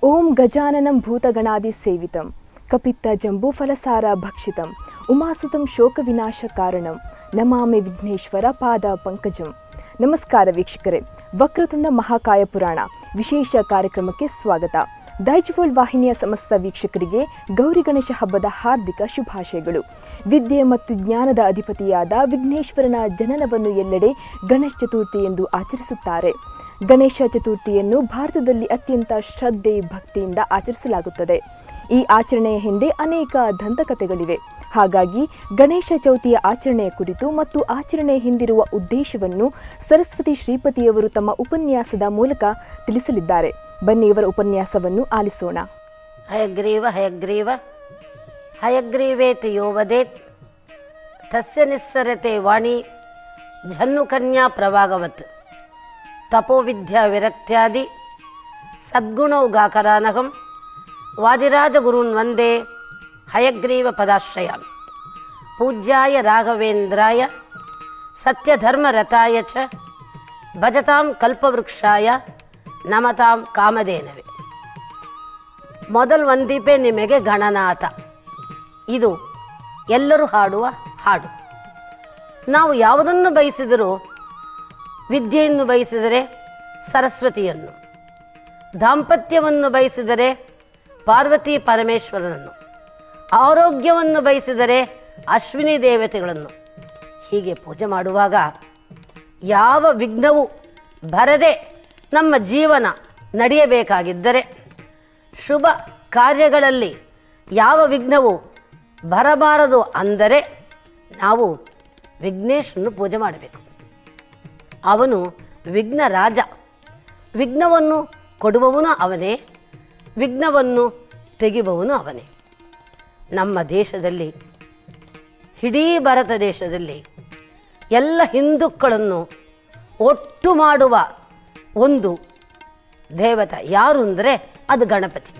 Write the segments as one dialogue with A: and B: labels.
A: ಓಂ ಗಜಾನನಂ ಭೂತಗಣಾದಿ ಸೇವಿತಂ ಕಪಿತ್ತ ಜಂಬೂಫಲಸಾರ ಭಕ್ಷಿತಂ ಉಮಾಸುತಂ ಶೋಕವಿನಾಶ ಕಾರಣಂ ನಮಾಮಿ ವಿಘ್ನೇಶ್ವರ ಪಾದ ಪಂಕಜಂ ನಮಸ್ಕಾರ ವೀಕ್ಷಕರೇ ವಕ್ರತುಂಡ ಮಹಾಕಾಯ ಪುರಾಣ ವಿಶೇಷ ಕಾರ್ಯಕ್ರಮಕ್ಕೆ ಸ್ವಾಗತ ದೈಜ್ ವರ್ಲ್ಡ್ ವಾಹಿನಿಯ ಸಮಸ್ತ ವೀಕ್ಷಕರಿಗೆ ಗೌರಿ ಗಣೇಶ ಹಬ್ಬದ ಹಾರ್ದಿಕ ಶುಭಾಶಯಗಳು ವಿದ್ಯೆ ಮತ್ತು ಜ್ಞಾನದ ಅಧಿಪತಿಯಾದ ವಿಘ್ನೇಶ್ವರನ ಜನನವನ್ನು ಎಲ್ಲೆಡೆ ಗಣೇಶ ಚತುರ್ಥಿ ಎಂದು ಆಚರಿಸುತ್ತಾರೆ ಗಣೇಶ ಚತುರ್ಥಿಯನ್ನು ಭಾರತದಲ್ಲಿ ಅತ್ಯಂತ ಶ್ರದ್ಧೆ ಭಕ್ತಿಯಿಂದ ಆಚರಿಸಲಾಗುತ್ತದೆ ಈ ಆಚರಣೆಯ ಹಿಂದೆ ಅನೇಕ ದಂತಕಥೆಗಳಿವೆ ಹಾಗಾಗಿ ಗಣೇಶ ಚೌತಿಯ ಆಚರಣೆಯ ಕುರಿತು ಮತ್ತು ಆಚರಣೆಯ ಹಿಂದಿರುವ ಉದ್ದೇಶವನ್ನು ಸರಸ್ವತಿ ಶ್ರೀಪತಿಯವರು ತಮ್ಮ ಉಪನ್ಯಾಸದ ಮೂಲಕ ತಿಳಿಸಲಿದ್ದಾರೆ ಬನ್ನಿ ಇವರ ಉಪನ್ಯಾಸವನ್ನು ಆಲಿಸೋಣ
B: ಹಯಗ್ರೀವ ಹಯಗ್ರೀವ ಹಯಗ್ರೀವೇತಿ ಯೋ ವದೇತ್ ತಸ್ಯ ನಿಸ್ಸರತೆ ವಾಣಿ ಜನ್ನುಕನ್ಯಾ ಪ್ರಭಾಗವತ್ ತಪೋವಿದ್ಯಾ ವಿರಕ್ತ್ಯಾದಿ ಸದ್ಗುಣೌಗಾಕರಾನಹಂ ವಾದಿರಾಜಗುರುನ್ ವಂದೇ ಹಯಗ್ರೀವ ಪದಾಶ್ರಯಾಮಿ ಪೂಜ್ಯಾಯ ರಾಘವೇಂದ್ರಾಯ ಸತ್ಯಧರ್ಮರತಾಯ ಚ ಭಜತಾಂ ಕಲ್ಪವೃಕ್ಷಾಯ ನಮತಾಂ ಕಾಮಧೇನವೆ ಮೊದಲು ಒಂದೀಪೆ ನಿಮಗೆ ಗಣನಾಥ ಇದು ಎಲ್ಲರೂ ಹಾಡುವ ಹಾಡು ನಾವು ಯಾವುದನ್ನು ಬಯಸಿದರೂ ವಿದ್ಯೆಯನ್ನು ಬಯಸಿದರೆ ಸರಸ್ವತಿಯನ್ನು ದಾಂಪತ್ಯವನ್ನು ಬಯಸಿದರೆ ಪಾರ್ವತಿ ಪರಮೇಶ್ವರನನ್ನು ಆರೋಗ್ಯವನ್ನು ಬಯಸಿದರೆ ಅಶ್ವಿನಿ ದೇವತೆಗಳನ್ನು ಹೀಗೆ ಪೂಜೆ ಮಾಡುವಾಗ ಯಾವ ವಿಘ್ನವೂ ಬರದೆ ನಮ್ಮ ಜೀವನ ನಡೆಯಬೇಕಾಗಿದ್ದರೆ ಶುಭ ಕಾರ್ಯಗಳಲ್ಲಿ ಯಾವ ವಿಘ್ನವು ಬರಬಾರದು ಅಂದರೆ ನಾವು ವಿಘ್ನೇಶ್ವರನ್ನು ಪೂಜೆ ಮಾಡಬೇಕು ಅವನು ವಿಘ್ನ ರಾಜ ವಿಘ್ನವನ್ನು ಕೊಡುವವನು ಅವನೇ ವಿಘ್ನವನ್ನು ತೆಗೆಯುವವನು ಅವನೇ ನಮ್ಮ ದೇಶದಲ್ಲಿ ಇಡೀ ಭಾರತ ದೇಶದಲ್ಲಿ ಎಲ್ಲ ಹಿಂದೂಗಳನ್ನು ಒಟ್ಟು ಮಾಡುವ ಒಂದು ದೇವತ ಯಾರು ಅಂದರೆ ಅದು ಗಣಪತಿ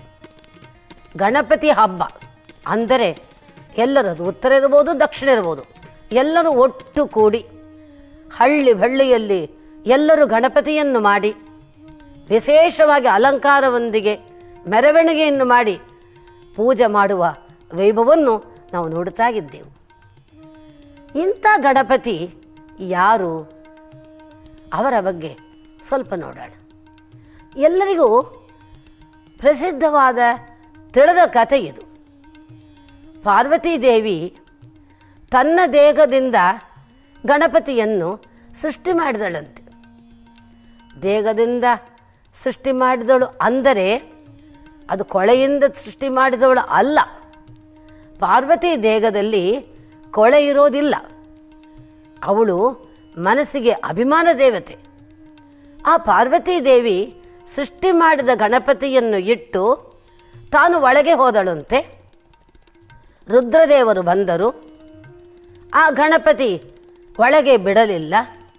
B: ಗಣಪತಿ ಹಬ್ಬ ಅಂದರೆ ಎಲ್ಲರದು ಉತ್ತರ ಇರ್ಬೋದು ದಕ್ಷಿಣ ಇರ್ಬೋದು ಎಲ್ಲರೂ ಒಟ್ಟು ಕೂಡಿ ಹಳ್ಳಿ ಬಳ್ಳಿಯಲ್ಲಿ ಎಲ್ಲರೂ ಗಣಪತಿಯನ್ನು ಮಾಡಿ ವಿಶೇಷವಾಗಿ ಅಲಂಕಾರವೊಂದಿಗೆ ಮೆರವಣಿಗೆಯನ್ನು ಮಾಡಿ ಪೂಜೆ ಮಾಡುವ ವೈಭವವನ್ನು ನಾವು ನೋಡ್ತಾ ಇದ್ದೆವು ಇಂಥ ಗಣಪತಿ ಯಾರು ಅವರ ಬಗ್ಗೆ ಸ್ವಲ್ಪ ನೋಡೋಣ ಎಲ್ಲರಿಗೂ ಪ್ರಸಿದ್ಧವಾದ ತಿಳಿದ ಕಥೆ ಇದು ಪಾರ್ವತೀ ದೇವಿ ತನ್ನ ದೇಹದಿಂದ ಗಣಪತಿಯನ್ನು ಸೃಷ್ಟಿ ಮಾಡಿದಳಂತೆ ದೇಹದಿಂದ ಸೃಷ್ಟಿ ಮಾಡಿದಳು ಅಂದರೆ ಅದು ಕೊಳೆಯಿಂದ ಸೃಷ್ಟಿ ಮಾಡಿದವಳು ಅಲ್ಲ ಪಾರ್ವತಿ ದೇಹದಲ್ಲಿ ಕೊಳೆ ಇರೋದಿಲ್ಲ ಅವಳು ಮನಸ್ಸಿಗೆ ಅಭಿಮಾನ ದೇವತೆ ಆ ಪಾರ್ವತೀ ದೇವಿ ಸೃಷ್ಟಿ ಮಾಡಿದ ಗಣಪತಿಯನ್ನು ಇಟ್ಟು ತಾನು ಒಳಗೆ ಹೋದಳಂತೆ ರುದ್ರದೇವರು ಬಂದರು ಆ ಗಣಪತಿ ಒಳಗೆ ಬಿಡಲಿಲ್ಲ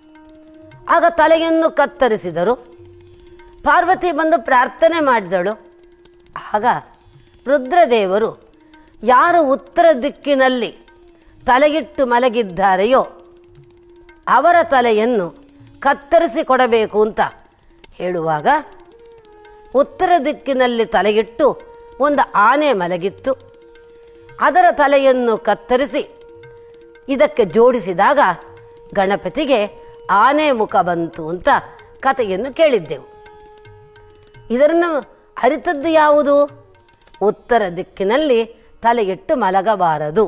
B: ಆಗ ತಲೆಯನ್ನು ಕತ್ತರಿಸಿದರು ಪಾರ್ವತಿ ಬಂದು ಪ್ರಾರ್ಥನೆ ಮಾಡಿದಳು ಆಗ ರುದ್ರದೇವರು ಯಾರು ಉತ್ತರ ದಿಕ್ಕಿನಲ್ಲಿ ತಲೆಗಿಟ್ಟು ಮಲಗಿದ್ದಾರೆಯೋ ಅವರ ತಲೆಯನ್ನು ಕತ್ತರಿಸಿ ಕೊಡಬೇಕು ಅಂತ ಹೇಳುವಾಗ ಉತ್ತರ ದಿಕ್ಕಿನಲ್ಲಿ ತಲೆಗಿಟ್ಟು ಒಂದು ಆನೆ ಮಲಗಿತ್ತು ಅದರ ತಲೆಯನ್ನು ಕತ್ತರಿಸಿ ಇದಕ್ಕೆ ಜೋಡಿಸಿದಾಗ ಗಣಪತಿಗೆ ಆನೆ ಮುಖ ಬಂತು ಅಂತ ಕಥೆಯನ್ನು ಕೇಳಿದ್ದೆವು ಇದನ್ನು ಅರಿತದ್ದು ಯಾವುದು ಉತ್ತರ ದಿಕ್ಕಿನಲ್ಲಿ ತಲೆಗಿಟ್ಟು ಮಲಗಬಾರದು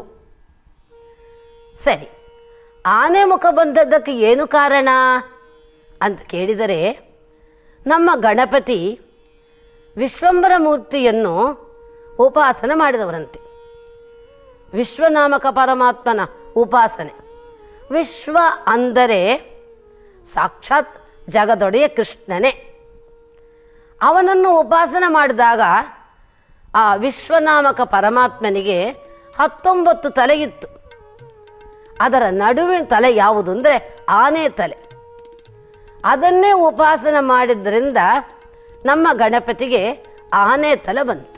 B: ಸರಿ ಆನೆ ಮುಖ ಬಂದದ್ದಕ್ಕೆ ಏನು ಕಾರಣ ಅಂತ ಕೇಳಿದರೆ ನಮ್ಮ ಗಣಪತಿ ವಿಶ್ವಂಬರ ಮೂರ್ತಿಯನ್ನು ಉಪಾಸನೆ ಮಾಡಿದವರಂತೆ ವಿಶ್ವನಾಮಕ ಪರಮಾತ್ಮನ ಉಪಾಸನೆ ವಿಶ್ವ ಅಂದರೆ ಸಾಕ್ಷಾತ್ ಜಗದೊಡೆಯ ಕೃಷ್ಣನೇ ಅವನನ್ನು ಉಪಾಸನೆ ಮಾಡಿದಾಗ ಆ ವಿಶ್ವನಾಮಕ ಪರಮಾತ್ಮನಿಗೆ ಹತ್ತೊಂಬತ್ತು ತಲೆಯಿತ್ತು ಅದರ ನಡುವಿನ ತಲೆ ಯಾವುದು ಅಂದರೆ ಆನೆ ತಲೆ ಅದನ್ನೇ ಉಪಾಸನೆ ಮಾಡಿದ್ರಿಂದ ನಮ್ಮ ಗಣಪತಿಗೆ ಆನೆ ತಲೆ ಬಂತು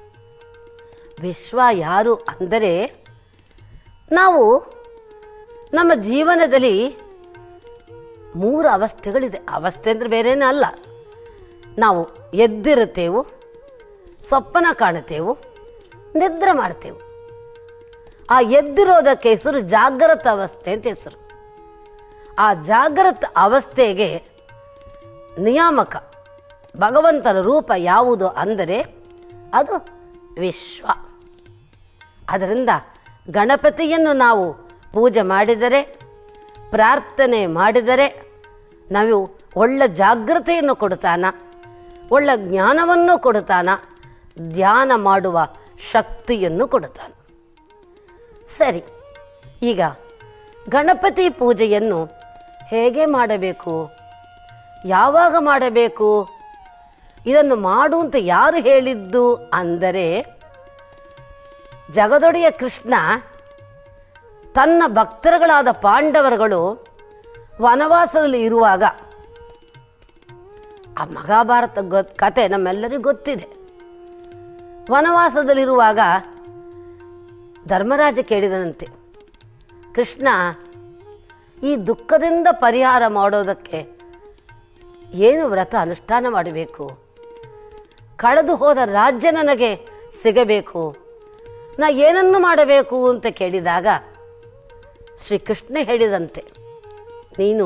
B: ವಿಶ್ವ ಯಾರು ಅಂದರೆ ನಾವು ನಮ್ಮ ಜೀವನದಲ್ಲಿ ಮೂರು ಅವಸ್ಥೆಗಳಿದೆ ಅವಸ್ಥೆ ಅಂದರೆ ಬೇರೇನೂ ಅಲ್ಲ ನಾವು ಎದ್ದಿರುತ್ತೇವು ಸ್ವಪ್ನ ಕಾಣುತ್ತೇವು ನಿದ್ರೆ ಮಾಡ್ತೇವೆ ಆ ಎದ್ದಿರೋದಕ್ಕೆ ಹೆಸರು ಜಾಗ್ರತ ಅವಸ್ಥೆ ಅಂತ ಹೆಸರು ಆ ಜಾಗ್ರತ ಅವಸ್ಥೆಗೆ ನಿಯಾಮಕ ಭಗವಂತನ ರೂಪ ಯಾವುದು ಅಂದರೆ ಅದು ವಿಶ್ವ ಅದರಿಂದ ಗಣಪತಿಯನ್ನು ನಾವು ಪೂಜೆ ಮಾಡಿದರೆ ಪ್ರಾರ್ಥನೆ ಮಾಡಿದರೆ ನಾವು ಒಳ್ಳೆ ಜಾಗೃತೆಯನ್ನು ಕೊಡ್ತಾನ ಒಳ್ಳೆ ಜ್ಞಾನವನ್ನು ಕೊಡ್ತಾನ ಧ್ಯಾನ ಮಾಡುವ ಶಕ್ತಿಯನ್ನು ಕೊಡ್ತಾನೆ ಸರಿ ಈಗ ಗಣಪತಿ ಪೂಜೆಯನ್ನು ಹೇಗೆ ಮಾಡಬೇಕು ಯಾವಾಗ ಮಾಡಬೇಕು ಇದನ್ನು ಮಾಡು ಅಂತ ಯಾರು ಹೇಳಿದ್ದು ಅಂದರೆ ಜಗದೊಡೆಯ ಕೃಷ್ಣ ತನ್ನ ಭಕ್ತರುಗಳಾದ ಪಾಂಡವರುಗಳು ವನವಾಸದಲ್ಲಿ ಇರುವಾಗ ಆ ಮಹಾಭಾರತ ಗೊತ್ ಕತೆ ನಮ್ಮೆಲ್ಲರಿಗೂ ಗೊತ್ತಿದೆ ವನವಾಸದಲ್ಲಿರುವಾಗ ಧರ್ಮರಾಜ ಕೇಳಿದನಂತೆ ಕೃಷ್ಣ ಈ ದುಃಖದಿಂದ ಪರಿಹಾರ ಮಾಡೋದಕ್ಕೆ ಏನು ವ್ರತ ಅನುಷ್ಠಾನ ಮಾಡಬೇಕು ಕಳೆದು ಹೋದ ರಾಜ್ಯ ನನಗೆ ಸಿಗಬೇಕು ನಾ ಏನನ್ನು ಮಾಡಬೇಕು ಅಂತ ಕೇಳಿದಾಗ ಶ್ರೀಕೃಷ್ಣ ಹೇಳಿದಂತೆ ನೀನು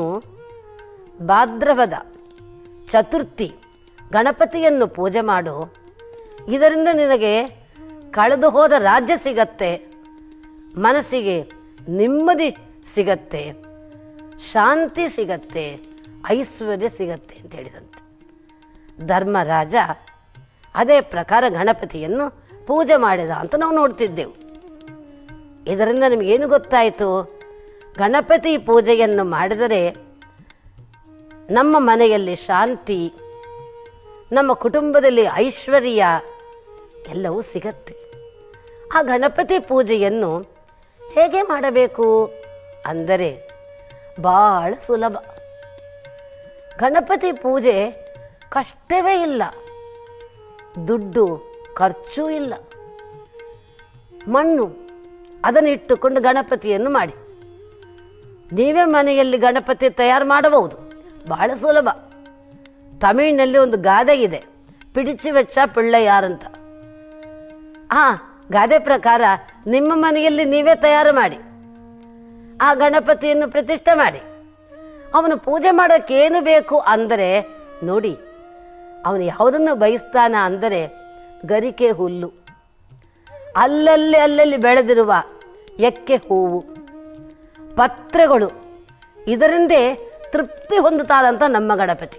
B: ಭಾದ್ರವದ ಚತುರ್ಥಿ ಗಣಪತಿಯನ್ನು ಪೂಜೆ ಮಾಡು ಇದರಿಂದ ನಿನಗೆ ಕಳೆದು ಹೋದ ರಾಜ್ಯ ಸಿಗತ್ತೆ ಮನಸ್ಸಿಗೆ ನೆಮ್ಮದಿ ಸಿಗತ್ತೆ ಶಾಂತಿ ಸಿಗತ್ತೆ ಐಶ್ವರ್ಯ ಸಿಗತ್ತೆ ಅಂತ ಹೇಳಿದಂತೆ ಧರ್ಮರಾಜ ಅದೇ ಪ್ರಕಾರ ಗಣಪತಿಯನ್ನು ಪೂಜೆ ಮಾಡಿದ ಅಂತ ನಾವು ನೋಡ್ತಿದ್ದೆವು ಇದರಿಂದ ನಿಮಗೇನು ಗೊತ್ತಾಯಿತು ಗಣಪತಿ ಪೂಜೆಯನ್ನು ಮಾಡಿದರೆ ನಮ್ಮ ಮನೆಯಲ್ಲಿ ಶಾಂತಿ ನಮ್ಮ ಕುಟುಂಬದಲ್ಲಿ ಐಶ್ವರ್ಯ ಎಲ್ಲವೂ ಸಿಗತ್ತೆ ಆ ಗಣಪತಿ ಪೂಜೆಯನ್ನು ಹೇಗೆ ಮಾಡಬೇಕು ಅಂದರೆ ಭಾಳ ಸುಲಭ ಗಣಪತಿ ಪೂಜೆ ಕಷ್ಟವೇ ಇಲ್ಲ ದುಡ್ಡು ಖರ್ಚು ಇಲ್ಲ ಮಣ್ಣು ಅದನ್ನು ಇಟ್ಟುಕೊಂಡು ಗಣಪತಿಯನ್ನು ಮಾಡಿ ನೀವೇ ಮನೆಯಲ್ಲಿ ಗಣಪತಿ ತಯಾರು ಮಾಡಬಹುದು ಬಹಳ ಸುಲಭ ತಮಿಳಿನಲ್ಲಿ ಒಂದು ಗಾದೆ ಇದೆ ಪಿಡಿಚಿ ವೆಚ್ಚ ಪಿಳ್ಳೆಯಾರಂತ ಆ ಗಾದೆ ಪ್ರಕಾರ ನಿಮ್ಮ ಮನೆಯಲ್ಲಿ ನೀವೇ ತಯಾರು ಮಾಡಿ ಆ ಗಣಪತಿಯನ್ನು ಪ್ರತಿಷ್ಠೆ ಮಾಡಿ ಅವನು ಪೂಜೆ ಮಾಡೋಕ್ಕೆ ಏನು ಬೇಕು ಅಂದರೆ ನೋಡಿ ಅವನು ಯಾವುದನ್ನು ಬಯಸ್ತಾನ ಅಂದರೆ ಗರಿಕೆ ಹುಲ್ಲು ಅಲ್ಲಲ್ಲಿ ಅಲ್ಲಲ್ಲಿ ಬೆಳೆದಿರುವ ಎಕ್ಕೆ ಹೂವು ಪತ್ರೆಗಳು ಇದರಿಂದೇ ತೃಪ್ತಿ ಹೊಂದುತ್ತಾನಂತ ನಮ್ಮ ಗಣಪತಿ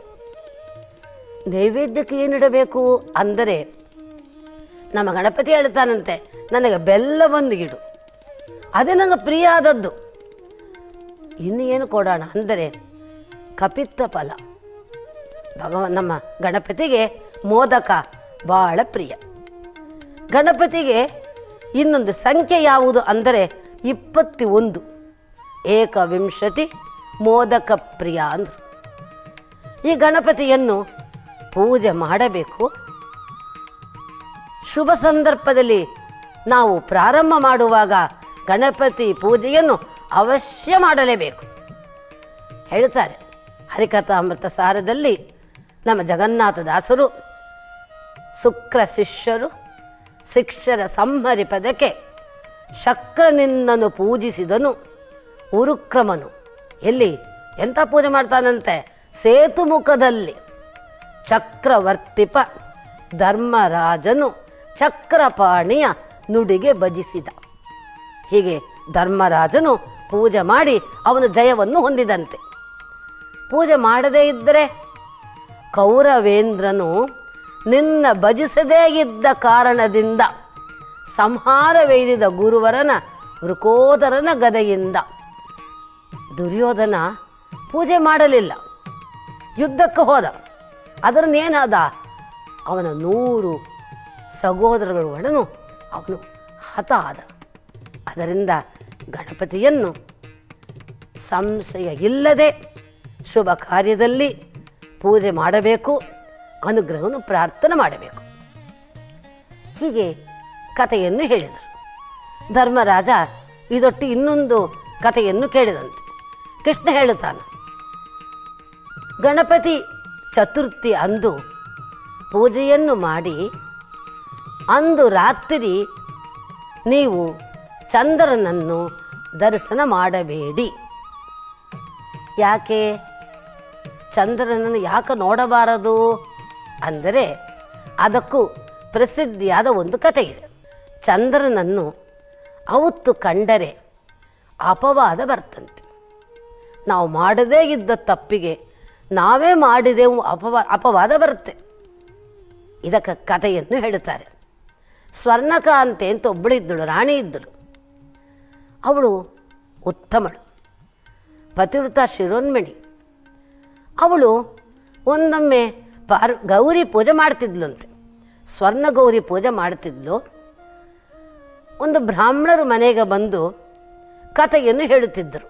B: ನೈವೇದ್ಯಕ್ಕೆ ಏನಿಡಬೇಕು ಅಂದರೆ ನಮ್ಮ ಗಣಪತಿ ಹೇಳ್ತಾನಂತೆ ನನಗೆ ಬೆಲ್ಲವನ್ನು ಇಡು ಅದೇ ನಂಗೆ ಪ್ರಿಯ ಆದದ್ದು ಇನ್ನು ಏನು ಕೊಡೋಣ ಅಂದರೆ ಕಪಿತ್ತ ಫಲ ಭಗವ ನಮ್ಮ ಗಣಪತಿಗೆ ಮೋದಕ ಬಹಳ ಪ್ರಿಯ ಗಣಪತಿಗೆ ಇನ್ನೊಂದು ಸಂಖ್ಯೆ ಯಾವುದು ಅಂದರೆ ಇಪ್ಪತ್ತಿ ಒಂದು ಏಕವಿಂಶತಿ ಮೋದಕ ಪ್ರಿಯ ಅಂದರು ಈ ಗಣಪತಿಯನ್ನು ಪೂಜೆ ಮಾಡಬೇಕು ಶುಭ ಸಂದರ್ಭದಲ್ಲಿ ನಾವು ಪ್ರಾರಂಭ ಮಾಡುವಾಗ ಗಣಪತಿ ಪೂಜೆಯನ್ನು ಅವಶ್ಯ ಮಾಡಲೇಬೇಕು ಹೇಳ್ತಾರೆ ಹರಿಕಥಾಮೃತ ಸಾರದಲ್ಲಿ ನಮ್ಮ ಜಗನ್ನಾಥ ದಾಸರು ಶುಕ್ರ ಶಿಷ್ಯರು ಶಿಕ್ಷರ ಸಂಹರಿ ಪದಕ್ಕೆ ಶಕ್ರನಿಂದನು ಪೂಜಿಸಿದನು ಉರುಕ್ರಮನು ಎಲ್ಲಿ ಎಂಥ ಪೂಜೆ ಮಾಡ್ತಾನಂತೆ ಸೇತುಮುಖದಲ್ಲಿ ಚಕ್ರವರ್ತಿಪ ಧರ್ಮರಾಜನು ಚಕ್ರಪಾಣಿಯ ನುಡಿಗೆ ಭಜಿಸಿದ ಹೀಗೆ ಧರ್ಮರಾಜನು ಪೂಜೆ ಮಾಡಿ ಅವನು ಜಯವನ್ನು ಹೊಂದಿದಂತೆ ಪೂಜೆ ಮಾಡದೇ ಇದ್ದರೆ ಕೌರವೇಂದ್ರನು ನಿನ್ನ ಭಜಿಸದೇ ಇದ್ದ ಕಾರಣದಿಂದ ಸಂಹಾರವೈದಿದ ಗುರುವರನ ವೃಕೋದರನ ಗದೆಯಿಂದ ದುರ್ಯೋಧನ ಪೂಜೆ ಮಾಡಲಿಲ್ಲ ಯುದ್ಧಕ್ಕೆ ಹೋದ ಅದರನ್ನೇನಾದ ಅವನ ನೂರು ಸಹೋದರಗಳ ಒಡನು ಅವನು ಹತ ಆದ ಅದರಿಂದ ಗಣಪತಿಯನ್ನು ಸಂಶಯ ಇಲ್ಲದೆ ಶುಭ ಕಾರ್ಯದಲ್ಲಿ ಪೂಜೆ ಮಾಡಬೇಕು ಅನುಗ್ರಹವನ್ನು ಪ್ರಾರ್ಥನೆ ಮಾಡಬೇಕು ಹೀಗೆ ಕಥೆಯನ್ನು ಹೇಳಿದರು ಧರ್ಮರಾಜ ಇದೊಟ್ಟು ಇನ್ನೊಂದು ಕಥೆಯನ್ನು ಕೇಳಿದಂತೆ ಕೃಷ್ಣ ಹೇಳುತ್ತಾನೆ ಗಣಪತಿ ಚತುರ್ಥಿ ಅಂದು ಪೂಜೆಯನ್ನು ಮಾಡಿ ಅಂದು ರಾತ್ರಿ ನೀವು ಚಂದ್ರನನ್ನು ದರ್ಶನ ಮಾಡಬೇಡಿ ಯಾಕೆ ಚಂದ್ರನನ್ನು ಯಾಕೆ ನೋಡಬಾರದು ಅಂದರೆ ಅದಕ್ಕೂ ಪ್ರಸಿದ್ಧಿಯಾದ ಒಂದು ಕಥೆ ಇದೆ ಚಂದ್ರನನ್ನು ಅವತ್ತು ಕಂಡರೆ ಅಪವಾದ ಬರ್ತಂತೆ ನಾವು ಮಾಡದೇ ಇದ್ದ ತಪ್ಪಿಗೆ ನಾವೇ ಮಾಡಿದೆವು ಅಪವಾ ಅಪವಾದ ಬರುತ್ತೆ ಇದಕ್ಕೆ ಕಥೆಯನ್ನು ಹೇಳುತ್ತಾರೆ ಸ್ವರ್ಣಕಾಂತೆ ಅಂತ ಒಬ್ಬಳಿದ್ದಳು ರಾಣಿ ಇದ್ದಳು ಅವಳು ಉತ್ತಮಳು ಪತಿವೃತ ಶಿರೋನ್ಮಣಿ ಅವಳು ಒಂದೊಮ್ಮೆ ಪಾರ್ ಗೌರಿ ಪೂಜೆ ಮಾಡ್ತಿದ್ಲಂತೆ ಸ್ವರ್ಣ ಗೌರಿ ಪೂಜೆ ಮಾಡ್ತಿದ್ಲು ಒಂದು ಬ್ರಾಹ್ಮಣರು ಮನೆಗೆ ಬಂದು ಕಥೆಯನ್ನು ಹೇಳುತ್ತಿದ್ದರು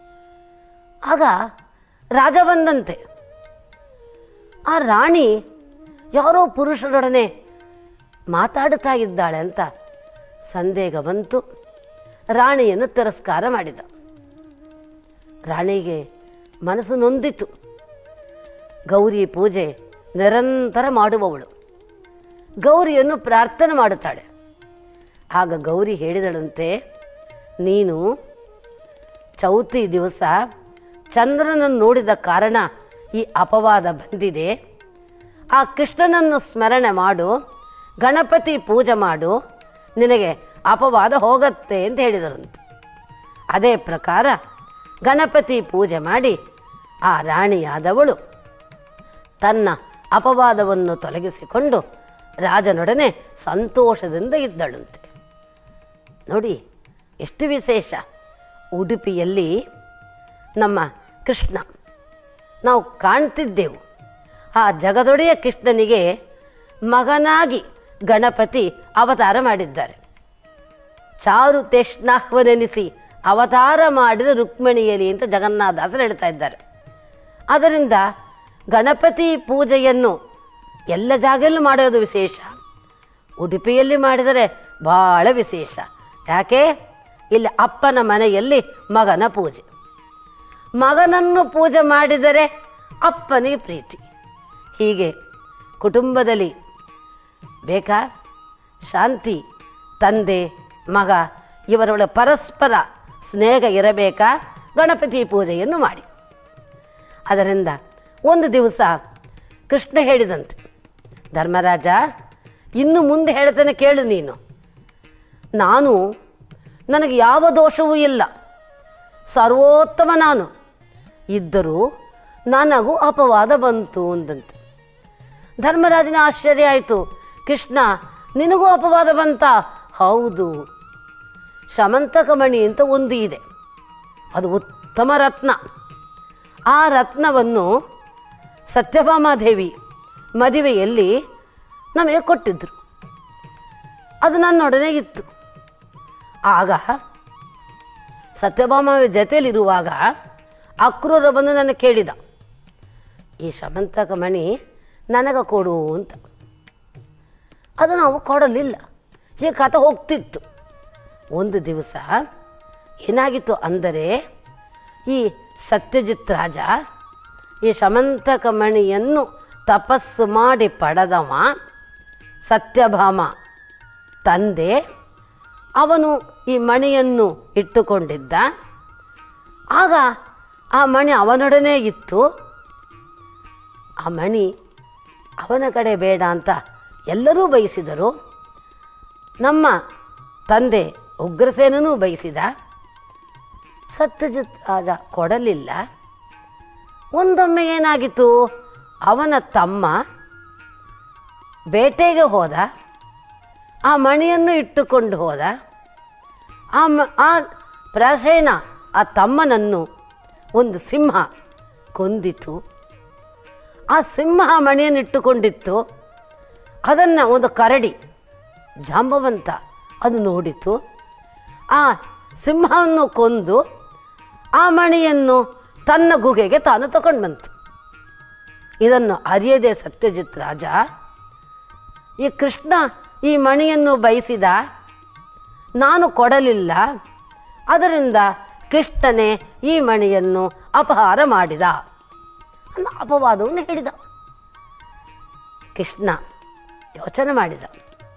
B: ಆಗ ರಾಜ ಬಂದಂತೆ ಆ ರಾಣಿ ಯಾರೋ ಪುರುಷರೊಡನೆ ಮಾತಾಡುತ್ತಾ ಇದ್ದಾಳೆ ಅಂತ ಸಂದೇಹ ಬಂತು ರಾಣಿಯನ್ನು ತಿರಸ್ಕಾರ ಮಾಡಿದ ರಾಣಿಗೆ ಮನಸ್ಸು ನೊಂದಿತು ಗೌರಿ ಪೂಜೆ ನಿರಂತರ ಮಾಡುವವಳು ಗೌರಿಯನ್ನು ಪ್ರಾರ್ಥನೆ ಮಾಡುತ್ತಾಳೆ ಆಗ ಗೌರಿ ಹೇಳಿದಳಂತೆ ನೀನು ಚೌತಿ ದಿವಸ ಚಂದ್ರನನ್ನು ನೋಡಿದ ಕಾರಣ ಈ ಅಪವಾದ ಬಂದಿದೆ ಆ ಕೃಷ್ಣನನ್ನು ಸ್ಮರಣೆ ಮಾಡು ಗಣಪತಿ ಪೂಜೆ ಮಾಡು ನಿನಗೆ ಅಪವಾದ ಹೋಗತ್ತೆ ಅಂತ ಹೇಳಿದರಂತೆ ಅದೇ ಪ್ರಕಾರ ಗಣಪತಿ ಪೂಜೆ ಮಾಡಿ ಆ ರಾಣಿಯಾದವಳು ತನ್ನ ಅಪವಾದವನ್ನು ತೊಲಗಿಸಿಕೊಂಡು ರಾಜನೊಡನೆ ಸಂತೋಷದಿಂದ ಇದ್ದಳಂತೆ ನೋಡಿ ಎಷ್ಟು ವಿಶೇಷ ಉಡುಪಿಯಲ್ಲಿ ನಮ್ಮ ಕೃಷ್ಣ ನಾವು ಕಾಣ್ತಿದ್ದೆವು ಆ ಜಗದೊಡೆಯ ಕೃಷ್ಣನಿಗೆ ಮಗನಾಗಿ ಗಣಪತಿ ಅವತಾರ ಮಾಡಿದ್ದಾರೆ ಚಾರು ತೆಷ್ಣಾಹ್ವನೆನಿಸಿ ಅವತಾರ ಮಾಡಿದ ರುಕ್ಮಿಣಿಯಲಿ ಅಂತ ಜಗನ್ನಾಥದಾಸರು ಹೇಳ್ತಾ ಇದ್ದಾರೆ ಆದ್ದರಿಂದ ಗಣಪತಿ ಪೂಜೆಯನ್ನು ಎಲ್ಲ ಜಾಗದಲ್ಲೂ ಮಾಡೋದು ವಿಶೇಷ ಉಡುಪಿಯಲ್ಲಿ ಮಾಡಿದರೆ ಭಾಳ ವಿಶೇಷ ಯಾಕೆ ಇಲ್ಲಿ ಅಪ್ಪನ ಮನೆಯಲ್ಲಿ ಮಗನ ಪೂಜೆ ಮಗನನ್ನು ಪೂಜೆ ಮಾಡಿದರೆ ಅಪ್ಪನಿಗೆ ಪ್ರೀತಿ ಹೀಗೆ ಕುಟುಂಬದಲ್ಲಿ ಬೇಕಾ ಶಾಂತಿ ತಂದೆ ಮಗ ಇವರೊಳ ಪರಸ್ಪರ ಸ್ನೇಹ ಇರಬೇಕಾ ಗಣಪತಿ ಪೂಜೆಯನ್ನು ಮಾಡಿ ಅದರಿಂದ ಒಂದು ದಿವಸ ಕೃಷ್ಣ ಹೇಳಿದಂತೆ ಧರ್ಮರಾಜ ಇನ್ನು ಮುಂದೆ ಹೇಳ್ತಾನೆ ಕೇಳು ನೀನು ನಾನು ನನಗೆ ಯಾವ ದೋಷವೂ ಇಲ್ಲ ಸರ್ವೋತ್ತಮ ನಾನು ಇದ್ದರೂ ನನಗೂ ಅಪವಾದ ಬಂತು ಅಂದಂತೆ ಧರ್ಮರಾಜನ ಆಶ್ಚರ್ಯ ಆಯಿತು ಕೃಷ್ಣ ನಿನಗೂ ಅಪವಾದ ಬಂತ ಹೌದು ಶಮಂತಕಮಣಿ ಅಂತ ಒಂದು ಇದೆ ಅದು ಉತ್ತಮ ರತ್ನ ಆ ರತ್ನವನ್ನು ಸತ್ಯಭಾಮಾದೇವಿ ಮದುವೆಯಲ್ಲಿ ನಮಗೆ ಕೊಟ್ಟಿದ್ದರು ಅದು ನನ್ನೊಡನೆ ಇತ್ತು ಆಗ ಸತ್ಯಭಾಮ ಜೊತೆಯಲ್ಲಿರುವಾಗ ಅಕ್ರೂರ ಬಂದು ನನ್ನ ಕೇಳಿದ ಈ ಶಮಂತಕ ಮಣಿ ನನಗೆ ಕೊಡು ಅಂತ ಅದು ನಾವು ಕೊಡಲಿಲ್ಲ ಈ ಕಥೆ ಹೋಗ್ತಿತ್ತು ಒಂದು ದಿವಸ ಏನಾಗಿತ್ತು ಅಂದರೆ ಈ ಸತ್ಯಜಿತ್ ರಾಜ ಈ ಶಮಂತಕ ಮಣಿಯನ್ನು ತಪಸ್ಸು ಮಾಡಿ ಪಡೆದವ ಸತ್ಯಭಾಮ ತಂದೆ ಅವನು ಈ ಮಣಿಯನ್ನು ಇಟ್ಟುಕೊಂಡಿದ್ದ ಆಗ ಆ ಮಣಿ ಅವನೊಡನೆ ಇತ್ತು ಆ ಮಣಿ ಅವನ ಕಡೆ ಬೇಡ ಅಂತ ಎಲ್ಲರೂ ಬಯಸಿದರು ನಮ್ಮ ತಂದೆ ಉಗ್ರಸೇನನೂ ಬಯಸಿದ ಸತ್ಯಜಿತ್ ರಾಜ ಕೊಡಲಿಲ್ಲ ಒಂದೊಮ್ಮೆ ಏನಾಗಿತ್ತು ಅವನ ತಮ್ಮ ಬೇಟೆಗೆ ಹೋದ ಆ ಮಣಿಯನ್ನು ಇಟ್ಟುಕೊಂಡು ಹೋದ ಆ ಮ ಆ ಪ್ರಾಸೇನ ಆ ತಮ್ಮನನ್ನು ಒಂದು ಸಿಂಹ ಕೊಂದಿತು ಆ ಸಿಂಹ ಆ ಮಣಿಯನ್ನು ಇಟ್ಟುಕೊಂಡಿತ್ತು ಅದನ್ನು ಒಂದು ಕರಡಿ ಜಾಂಬವಂತ ಅದು ನೋಡಿತು ಆ ಸಿಂಹವನ್ನು ಕೊಂದು ಆ ಮಣಿಯನ್ನು ತನ್ನ ಗುಹೆಗೆ ತಾನು ತಗೊಂಡು ಬಂತು ಇದನ್ನು ಅರಿಯದೆ ಸತ್ಯಜಿತ್ ರಾಜ ಈ ಕೃಷ್ಣ ಈ ಮಣಿಯನ್ನು ಬಯಸಿದ ನಾನು ಕೊಡಲಿಲ್ಲ ಅದರಿಂದ ಕೃಷ್ಣನೇ ಈ ಮಣಿಯನ್ನು ಅಪಹಾರ ಮಾಡಿದ ಅನ್ನೋ ಅಪವಾದವನ್ನು ಹೇಳಿದ ಕೃಷ್ಣ ಯೋಚನೆ ಮಾಡಿದ